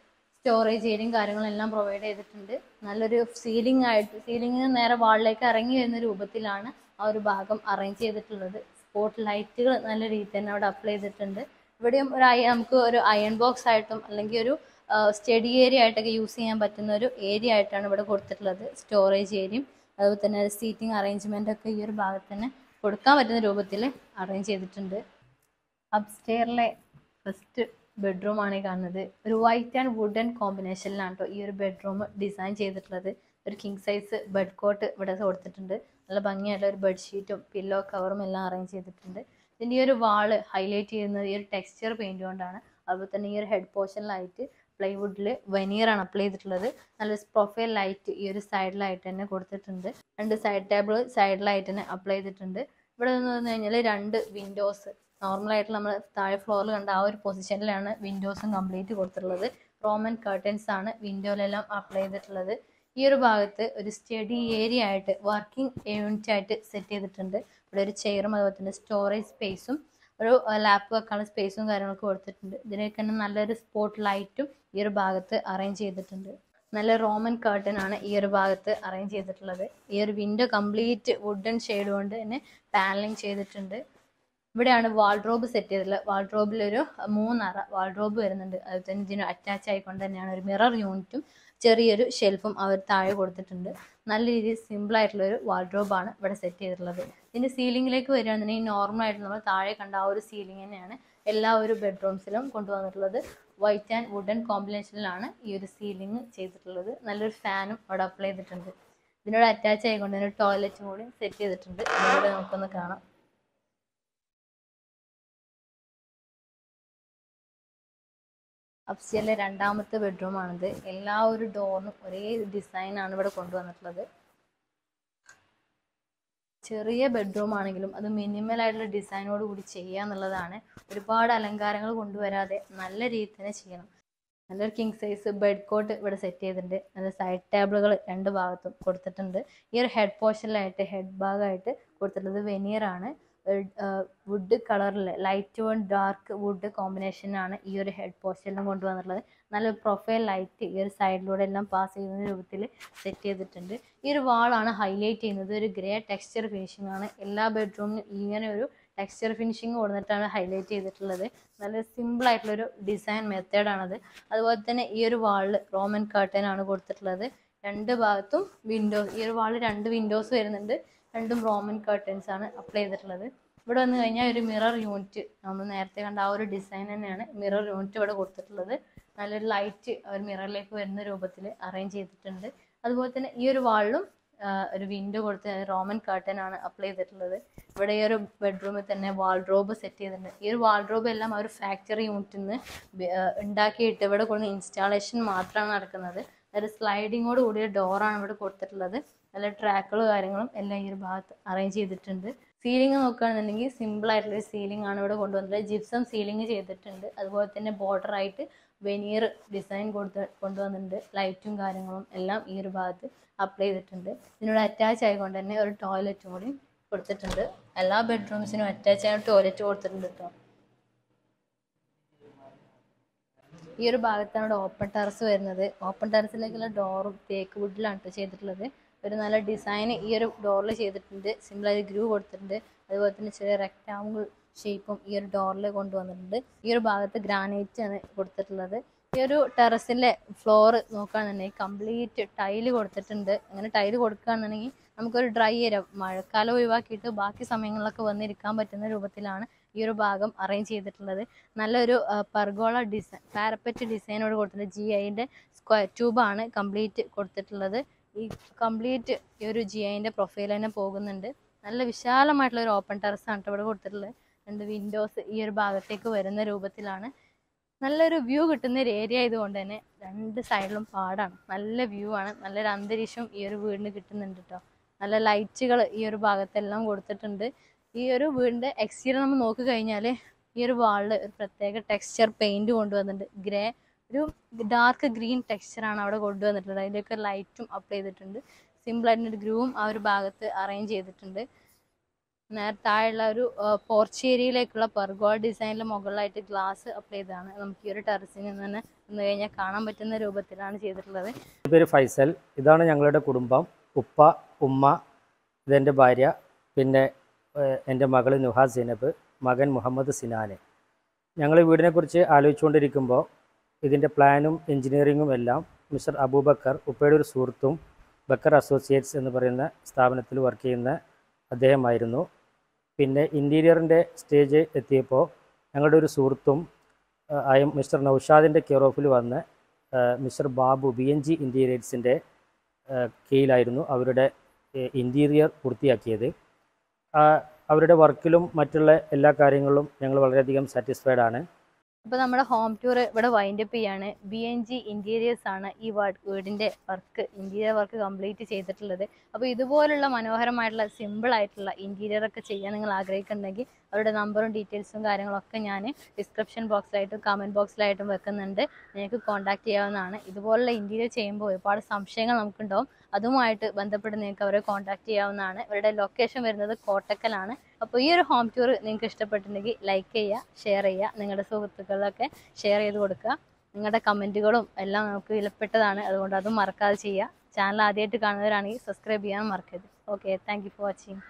Speaker 1: സ്റ്റോറേജ് ഏരിയയും കാര്യങ്ങളും എല്ലാം പ്രൊവൈഡ് ചെയ്തിട്ടുണ്ട് നല്ലൊരു സീലിംഗ് ആയിട്ട് സീലിംഗിന് നേരെ വാളിലേക്ക് ഇറങ്ങി വരുന്ന രൂപത്തിലാണ് ആ ഒരു ഭാഗം അറേഞ്ച് ചെയ്തിട്ടുള്ളത് സ്പോട്ട് ലൈറ്റുകൾ നല്ല രീതിയിൽ തന്നെ അവിടെ അപ്ലൈ ചെയ്തിട്ടുണ്ട് ഇവിടെയും ഒരു അയ നമുക്ക് ഒരു അയൺ ബോക്സ് ആയിട്ടും അല്ലെങ്കിൽ ഒരു സ്റ്റഡി ഏരിയ ആയിട്ടൊക്കെ യൂസ് ചെയ്യാൻ പറ്റുന്ന ഒരു ഏരിയ ആയിട്ടാണ് ഇവിടെ കൊടുത്തിട്ടുള്ളത് സ്റ്റോറേജ് ഏരിയയും അതുപോലെ തന്നെ സീറ്റിംഗ് അറേഞ്ച്മെൻ്റ് ഒക്കെ ഈ ഒരു ഭാഗത്ത് തന്നെ കൊടുക്കാൻ പറ്റുന്ന രൂപത്തിൽ അറേഞ്ച് ചെയ്തിട്ടുണ്ട് അപ്സ്റ്റെയറിലെ ഫസ്റ്റ് ബെഡ്റൂം ആണ് ഈ കാണുന്നത് ഒരു വൈറ്റ് ആൻഡ് വുഡൻ കോമ്പിനേഷനിലാണ് കേട്ടോ ഈ ഒരു ബെഡ്റൂം ഡിസൈൻ ചെയ്തിട്ടുള്ളത് ഒരു കിങ് സൈസ് ബെഡ് കോട്ട് ഇവിടെ കൊടുത്തിട്ടുണ്ട് നല്ല ഭംഗിയായിട്ടുള്ള ഒരു ബെഡ്ഷീറ്റും പില്ലോ കവറും എല്ലാം അറേഞ്ച് ചെയ്തിട്ടുണ്ട് ഇതിൻ്റെ ഈ ഒരു വാള് ഹൈലൈറ്റ് ചെയ്യുന്നത് ഈ ഒരു ടെക്സ്ചർ പെയിന്റ് കൊണ്ടാണ് അതുപോലെ തന്നെ ഈ ഒരു ഹെഡ് പോർഷനിലായിട്ട് പ്ലൈവുഡിൽ വെനിയറാണ് അപ്ലൈ ചെയ്തിട്ടുള്ളത് നല്ല പ്രൊഫൈൽ ലൈറ്റ് ഈ ഒരു സൈഡിലായിട്ട് തന്നെ കൊടുത്തിട്ടുണ്ട് രണ്ട് സൈഡ് ടേബിൾ സൈഡിലായിട്ട് തന്നെ അപ്ലൈ ചെയ്തിട്ടുണ്ട് ഇവിടെ നിന്ന് പറഞ്ഞു കഴിഞ്ഞാൽ രണ്ട് വിൻഡോസ് നോർമലായിട്ട് നമ്മൾ താഴെ ഫ്ലോറിൽ കണ്ട ആ ഒരു പൊസിഷനിലാണ് വിൻഡോസും കംപ്ലീറ്റ് കൊടുത്തിട്ടുള്ളത് റോമൻ കർട്ടൻസ് ആണ് വിൻഡോയിലെല്ലാം അപ്ലൈ ചെയ്തിട്ടുള്ളത് ഈ ഒരു ഭാഗത്ത് ഒരു സ്റ്റഡി ഏരിയ ആയിട്ട് വർക്കിംഗ് യൂണിറ്റ് ആയിട്ട് സെറ്റ് ചെയ്തിട്ടുണ്ട് ഇവിടെ ഒരു ചെയറും അതുപോലെ തന്നെ സ്റ്റോറേജ് സ്പേസും ഒരു ലാപ്പ് വെക്കാനുള്ള സ്പേസും കാര്യങ്ങളൊക്കെ കൊടുത്തിട്ടുണ്ട് ഇതിനൊക്കെ തന്നെ നല്ലൊരു സ്പോട്ട് ലൈറ്റും ഈ ഒരു ഭാഗത്ത് അറേഞ്ച് ചെയ്തിട്ടുണ്ട് നല്ല റോമൻ കർട്ടൻ ആണ് ഈ ഒരു ഭാഗത്ത് അറേഞ്ച് ചെയ്തിട്ടുള്ളത് ഈ ഒരു വിൻഡോ കംപ്ലീറ്റ് വുഡൻ ഷെയ്ഡ് കൊണ്ട് തന്നെ പാനലിംഗ് ചെയ്തിട്ടുണ്ട് ഇവിടെയാണ് വാൾഡ്രോബ് സെറ്റ് ചെയ്തിട്ടുള്ളത് വാൾഡ്രോബിൽ ഒരു മൂന്നറ വാൾഡ്രോബ് വരുന്നുണ്ട് അതുപോലെ തന്നെ ഇതിന് അറ്റാച്ച് ആയിക്കൊണ്ട് തന്നെയാണ് ഒരു മിറർ യൂണിറ്റും ചെറിയൊരു ഷെൽഫും അവർ താഴെ കൊടുത്തിട്ടുണ്ട് നല്ല രീതിയിൽ സിമ്പിൾ ആയിട്ടുള്ള ഒരു വാൾഡ്രോബാണ് ഇവിടെ സെറ്റ് ചെയ്തിട്ടുള്ളത് ഇതിന്റെ സീലിംഗിലേക്ക് വരികയാണെന്നുണ്ടെങ്കിൽ നോർമൽ ആയിട്ട് നമ്മൾ താഴെ കണ്ട ആ ഒരു സീലിംഗ് തന്നെയാണ് എല്ലാ ഒരു ബെഡ്റൂംസിലും കൊണ്ടുവന്നിട്ടുള്ളത് വൈറ്റ് ആൻഡ് വുഡൻ കോമ്പിനേഷനിലാണ് ഈ ഒരു സീലിംഗ് ചെയ്തിട്ടുള്ളത് നല്ലൊരു ഫാനും അവിടെ അപ്ലൈ ചെയ്തിട്ടുണ്ട് ഇതിനോട് അറ്റാച്ച് ആയിക്കൊണ്ട് തന്നെ ടോയ്ലറ്റും കൂടി സെറ്റ് ചെയ്തിട്ടുണ്ട് അതിലൂടെ നമുക്കൊന്ന് കാണാം അപ്സ്റ്റേറിലെ രണ്ടാമത്തെ ബെഡ്റൂമാണിത് എല്ലാ ഒരു ഡോറിനും ഒരേ ഡിസൈനാണ് ഇവിടെ കൊണ്ടുവന്നിട്ടുള്ളത് ചെറിയ ബെഡ്റൂം ആണെങ്കിലും അത് മിനിമൽ ആയിട്ടുള്ള ഡിസൈനോട് കൂടി ചെയ്യുക എന്നുള്ളതാണ് ഒരുപാട് അലങ്കാരങ്ങൾ കൊണ്ടുവരാതെ നല്ല രീതിയിൽ തന്നെ ചെയ്യണം നല്ലൊരു കിങ് സൈസ് ബെഡ് കോട്ട് ഇവിടെ സെറ്റ് ചെയ്തിട്ടുണ്ട് നല്ല സൈഡ് ടേബിളുകൾ രണ്ട് ഭാഗത്തും കൊടുത്തിട്ടുണ്ട് ഈ ഒരു ഹെഡ് പോർഷനിലായിട്ട് ഹെഡ് ഭാഗമായിട്ട് കൊടുത്തിട്ടുള്ളത് വെനിയറാണ് വുഡ് കളറിൽ ലൈറ്റ് വൺ ഡാർക്ക് വുഡ് കോമ്പിനേഷനാണ് ഈ ഒരു ഹെഡ് പോസ്റ്ററിലും കൊണ്ടുവന്നിട്ടുള്ളത് നല്ല പ്രൊഫൈൽ ലൈറ്റ് ഈ ഒരു സൈഡിലൂടെ എല്ലാം പാസ് ചെയ്യുന്ന രൂപത്തിൽ സെറ്റ് ചെയ്തിട്ടുണ്ട് ഈ ഒരു വാളാണ് ഹൈലൈറ്റ് ചെയ്യുന്നത് ഒരു ഗ്രേ ടെക്സ്ചർ ഫിനിഷിംഗ് ആണ് എല്ലാ ബെഡ്റൂമിനും ഇങ്ങനെ ഒരു ടെക്സ്ചർ ഫിനിഷിംഗ് കൊടുത്തിട്ടാണ് ഹൈലൈറ്റ് ചെയ്തിട്ടുള്ളത് നല്ല സിമ്പിൾ ആയിട്ടുള്ളൊരു ഡിസൈൻ മെത്തേഡാണത് അതുപോലെ തന്നെ ഈ ഒരു വാളിൽ റോമൻ കർട്ടൻ ആണ് കൊടുത്തിട്ടുള്ളത് രണ്ട് ഭാഗത്തും വിൻഡോസ് ഈ ഒരു വാളിൽ രണ്ട് വിൻഡോസ് വരുന്നുണ്ട് രണ്ടും റോമൻ കർട്ടൻസ് ആണ് അപ്ലൈ ചെയ്തിട്ടുള്ളത് ഇവിടെ വന്നു കഴിഞ്ഞാൽ ഒരു മിറർ യൂണിറ്റ് നമ്മൾ നേരത്തെ കണ്ട ആ ഒരു ഡിസൈൻ തന്നെയാണ് മിറർ യൂണിറ്റ് ഇവിടെ കൊടുത്തിട്ടുള്ളത് നല്ലൊരു ലൈറ്റ് ഒരു മിററിലേക്ക് വരുന്ന രൂപത്തിൽ അറേഞ്ച് ചെയ്തിട്ടുണ്ട് അതുപോലെ തന്നെ ഈ ഒരു വാളിലും ഒരു വിൻഡോ കൊടുത്ത് റോമൻ കർട്ടൻ ആണ് അപ്ലൈ ചെയ്തിട്ടുള്ളത് ഇവിടെ ഈ ഒരു ബെഡ്റൂമിൽ തന്നെ വാൾഡ്രോബ് സെറ്റ് ചെയ്തിട്ടുണ്ട് ഈ ഒരു വാൾഡ്രോബ് എല്ലാം ആ ഒരു ഫാക്ടറി യൂണിറ്റിൽ നിന്ന് ഉണ്ടാക്കിയിട്ട് ഇവിടെ കൊണ്ട് ഇൻസ്റ്റാളേഷൻ മാത്രമാണ് നടക്കുന്നത് ഒരു സ്ലൈഡിങ്ങോട് കൂടിയ ഡോറാണ് ഇവിടെ കൊടുത്തിട്ടുള്ളത് നല്ല ട്രാക്കുകളും കാര്യങ്ങളും എല്ലാം ഈ ഒരു ഭാഗത്ത് അറേഞ്ച് ചെയ്തിട്ടുണ്ട് സീലിംഗ് നോക്കുകയാണെന്നുണ്ടെങ്കിൽ സിമ്പിൾ ആയിട്ടുള്ള സീലിംഗ് ആണ് ഇവിടെ കൊണ്ടുവന്നത് ജിപ്സം സീലിംഗ് ചെയ്തിട്ടുണ്ട് അതുപോലെ തന്നെ border ആയിട്ട് വെനിയർ ഡിസൈൻ കൊടുത്ത് കൊണ്ടുവന്നിട്ടുണ്ട് ലൈറ്റും കാര്യങ്ങളും എല്ലാം ഈ ഒരു ഭാഗത്ത് അപ്ലൈ ചെയ്തിട്ടുണ്ട് ഇതിനോട് അറ്റാച്ച് ആയിക്കൊണ്ട് തന്നെ ഒരു ടോയ്ലറ്റും കൂടി കൊടുത്തിട്ടുണ്ട് എല്ലാ ബെഡ്റൂംസിനും അറ്റാച്ച് ആയ ടോയ്ലറ്റ് കൊടുത്തിട്ടുണ്ട് കേട്ടോ ഈ ഒരു ഭാഗത്താണ് ഇവിടെ ഓപ്പൺ ടെറസ് വരുന്നത് ഓപ്പൺ ടെറസിലേക്കുള്ള ഡോറും തേക്ക് വുഡിലാണ് കേട്ടോ ചെയ്തിട്ടുള്ളത് ഒരു നല്ല ഡിസൈൻ ഈ ഒരു ഡോറിൽ ചെയ്തിട്ടുണ്ട് സിമ്പിളായി ഗ്രൂ കൊടുത്തിട്ടുണ്ട് അതുപോലെ തന്നെ ചെറിയ റെക്ടാങ്കിൾ ഷേപ്പും ഈ ഒരു ഡോറിൽ കൊണ്ടുവന്നിട്ടുണ്ട് ഈ ഒരു ഭാഗത്ത് ഗ്രാനൈറ്റ് ആണ് കൊടുത്തിട്ടുള്ളത് ഈ ഒരു ടെറസിലെ ഫ്ലോർ നോക്കുകയാണെന്നുണ്ടെങ്കിൽ കംപ്ലീറ്റ് ടൈല് കൊടുത്തിട്ടുണ്ട് അങ്ങനെ ടൈല് കൊടുക്കുകയാണെന്നുണ്ടെങ്കിൽ നമുക്കൊരു ഡ്രൈ ഏരിയ മഴക്കാലം ഒഴിവാക്കിയിട്ട് ബാക്കി സമയങ്ങളിലൊക്കെ വന്നിരിക്കാൻ പറ്റുന്ന രൂപത്തിലാണ് ഈ ഒരു ഭാഗം അറേഞ്ച് ചെയ്തിട്ടുള്ളത് നല്ലൊരു പർഗോള ഡിസൈൻ പാരപ്പറ്റ് ഡിസൈനോട് കൊടുത്തിട്ടുണ്ട് ജി ഐൻ്റെ സ്ക്വയർ ട്യൂബാണ് കംപ്ലീറ്റ് കൊടുത്തിട്ടുള്ളത് ഈ കംപ്ലീറ്റ് ഈ ഒരു ജി ഐൻ്റെ പ്രൊഫൈൽ തന്നെ പോകുന്നുണ്ട് നല്ല വിശാലമായിട്ടുള്ള ഒരു ഓപ്പൺ ടെറസ് ആണ് ട്ടോ ഇവിടെ കൊടുത്തിട്ടുള്ളത് രണ്ട് വിൻഡോസ് ഈ ഒരു ഭാഗത്തേക്ക് വരുന്ന രൂപത്തിലാണ് നല്ലൊരു വ്യൂ കിട്ടുന്ന ഒരു ഏരിയ ആയതുകൊണ്ട് തന്നെ രണ്ട് സൈഡിലും പാടാണ് നല്ല വ്യൂ ആണ് നല്ലൊരു അന്തരീക്ഷം ഈ ഒരു വീടിന് കിട്ടുന്നുണ്ട് കേട്ടോ നല്ല ലൈറ്റുകൾ ഈ ഒരു ഭാഗത്തെല്ലാം കൊടുത്തിട്ടുണ്ട് ഈ ഒരു വീടിൻ്റെ എക്സ്റ്റീരിയർ നമ്മൾ നോക്കി കഴിഞ്ഞാൽ ഈ ഒരു വാളിൽ ഒരു പ്രത്യേക ടെക്സ്ചർ പെയിൻറ് കൊണ്ടുവന്നിട്ടുണ്ട് ഗ്രേ ഒരു ഡാർക്ക് ഗ്രീൻ ടെക്സ്ചറാണ് അവിടെ കൊണ്ടുവന്നിട്ടുള്ളത് അതിൻ്റെയൊക്കെ ലൈറ്റും അപ്ലൈ ചെയ്തിട്ടുണ്ട് സിമ്പിളായിട്ട് ഒരു ഗ്രൂവും ആ ഒരു ഭാഗത്ത് അറേഞ്ച് ചെയ്തിട്ടുണ്ട് നേരെ താഴെയുള്ള ഒരു പോർച്ച് ഏരിയയിലേക്കുള്ള പെർഗോൾ ഡിസൈനിൽ മുകളിലായിട്ട് ഗ്ലാസ് അപ്ലൈ ചെയ്തതാണ് നമുക്ക് ഈ ഒരു ടെറസിൽ നിന്ന് തന്നെ നിന്ന് കഴിഞ്ഞാൽ കാണാൻ പറ്റുന്ന രൂപത്തിലാണ് ചെയ്തിട്ടുള്ളത്
Speaker 2: എൻ്റെ പേര് ഫൈസൽ ഇതാണ് ഞങ്ങളുടെ കുടുംബം ഉപ്പ ഉമ്മ ഇതെൻ്റെ ഭാര്യ പിന്നെ ഏഹ്, എൻ്റെ മകൾ നുഹാ സൈനബ് മകൻ മുഹമ്മദ് സിനാന് ഞങ്ങൾ ഈ വീടിനെക്കുറിച്ച് ആലോചിച്ചുകൊണ്ടിരിക്കുമ്പോൾ ഇതിൻ്റെ പ്ലാനും എഞ്ചിനീയറിങ്ങും എല്ലാം മിസ്റ്റർ അബൂബക്കർ ഉപ്പയുടെ ഒരു സുഹൃത്തും ബക്കർ അസോസിയേറ്റ്സ് എന്ന് പറയുന്ന സ്ഥാപനത്തിൽ വർക്ക് ചെയ്യുന്ന അദ്ദേഹമായിരുന്നു പിന്നെ ഇൻറ്റീരിയറിൻ്റെ സ്റ്റേജ് എത്തിയപ്പോൾ ഞങ്ങളുടെ ഒരു സുഹൃത്തും ഏഹ്, ആയ മിസ്റ്റർ നൗഷാദിൻ്റെ കെയർ ഓഫിൽ വന്ന് ഏഹ്, mister Babu B N G ഇൻറ്റീരിയേറ്റ്സിൻ്റെ കീഴിലായിരുന്നു അവരുടെ ഇൻറ്റീരിയർ പൂർത്തിയാക്കിയത് ആ, അവരുടെ വർക്കിലും മറ്റുള്ള എല്ലാ കാര്യങ്ങളിലും ഞങ്ങൾ വളരെയധികം സാറ്റിസ്ഫൈഡ് ആണ്
Speaker 1: അപ്പോൾ നമ്മുടെ ഹോം ടൂർ ഇവിടെ വൈൻഡപ്പ് ചെയ്യാണ് ബി എൻ ജി ഇൻറ്റീരിയേഴ്സ് ആണ് ഈ വാ- വീടിൻ്റെ വർക്ക് ഇൻറ്റീരിയർ വർക്ക് കംപ്ലീറ്റ് ചെയ്തിട്ടുള്ളത് അപ്പോൾ ഇതുപോലുള്ള മനോഹരമായിട്ടുള്ള സിമ്പിൾ ആയിട്ടുള്ള ഇൻറ്റീരിയർ ഒക്കെ ചെയ്യാൻ നിങ്ങൾ ആഗ്രഹിക്കുന്നുണ്ടെങ്കിൽ അവരുടെ നമ്പറും ഡീറ്റെയിൽസും കാര്യങ്ങളൊക്കെ ഞാൻ ഡിസ്ക്രിപ്ഷൻ ബോക്സിലായിട്ടും കമൻറ്റ് ബോക്സിലായിട്ടും വെക്കുന്നുണ്ട് നിങ്ങൾക്ക് കോൺടാക്ട് ചെയ്യാവുന്നതാണ് ഇതുപോലുള്ള ഇൻറ്റീരിയർ ചെയ്യുമ്പോൾ ഒരുപാട് സംശയങ്ങൾ നമുക്കുണ്ടാവും അതുമായിട്ട് ബന്ധപ്പെട്ട് നിങ്ങൾക്ക് അവരെ കോൺടാക്ട് ചെയ്യാവുന്നതാണ് ഇവരുടെ ലൊക്കേഷൻ വരുന്നത് കോട്ടക്കലാണ് അപ്പോൾ ഈ ഒരു ഹോം ടൂർ നിങ്ങൾക്ക് ഇഷ്ടപ്പെട്ടിട്ടുണ്ടെങ്കിൽ ലൈക്ക് ചെയ്യുക ഷെയർ ചെയ്യുക നിങ്ങളുടെ സുഹൃത്തുക്കളിലൊക്കെ ഷെയർ ചെയ്ത് കൊടുക്കുക നിങ്ങളുടെ കമൻറ്റുകളും എല്ലാം നമുക്ക് വിലപ്പെട്ടതാണ് അതുകൊണ്ട് അതും മറക്കാതെ ചെയ്യുക ചാനൽ ആദ്യമായിട്ട് കാണുന്നവരാണെങ്കിൽ സബ്സ്ക്രൈബ് ചെയ്യാൻ മറക്കരുത് okay thank you for watching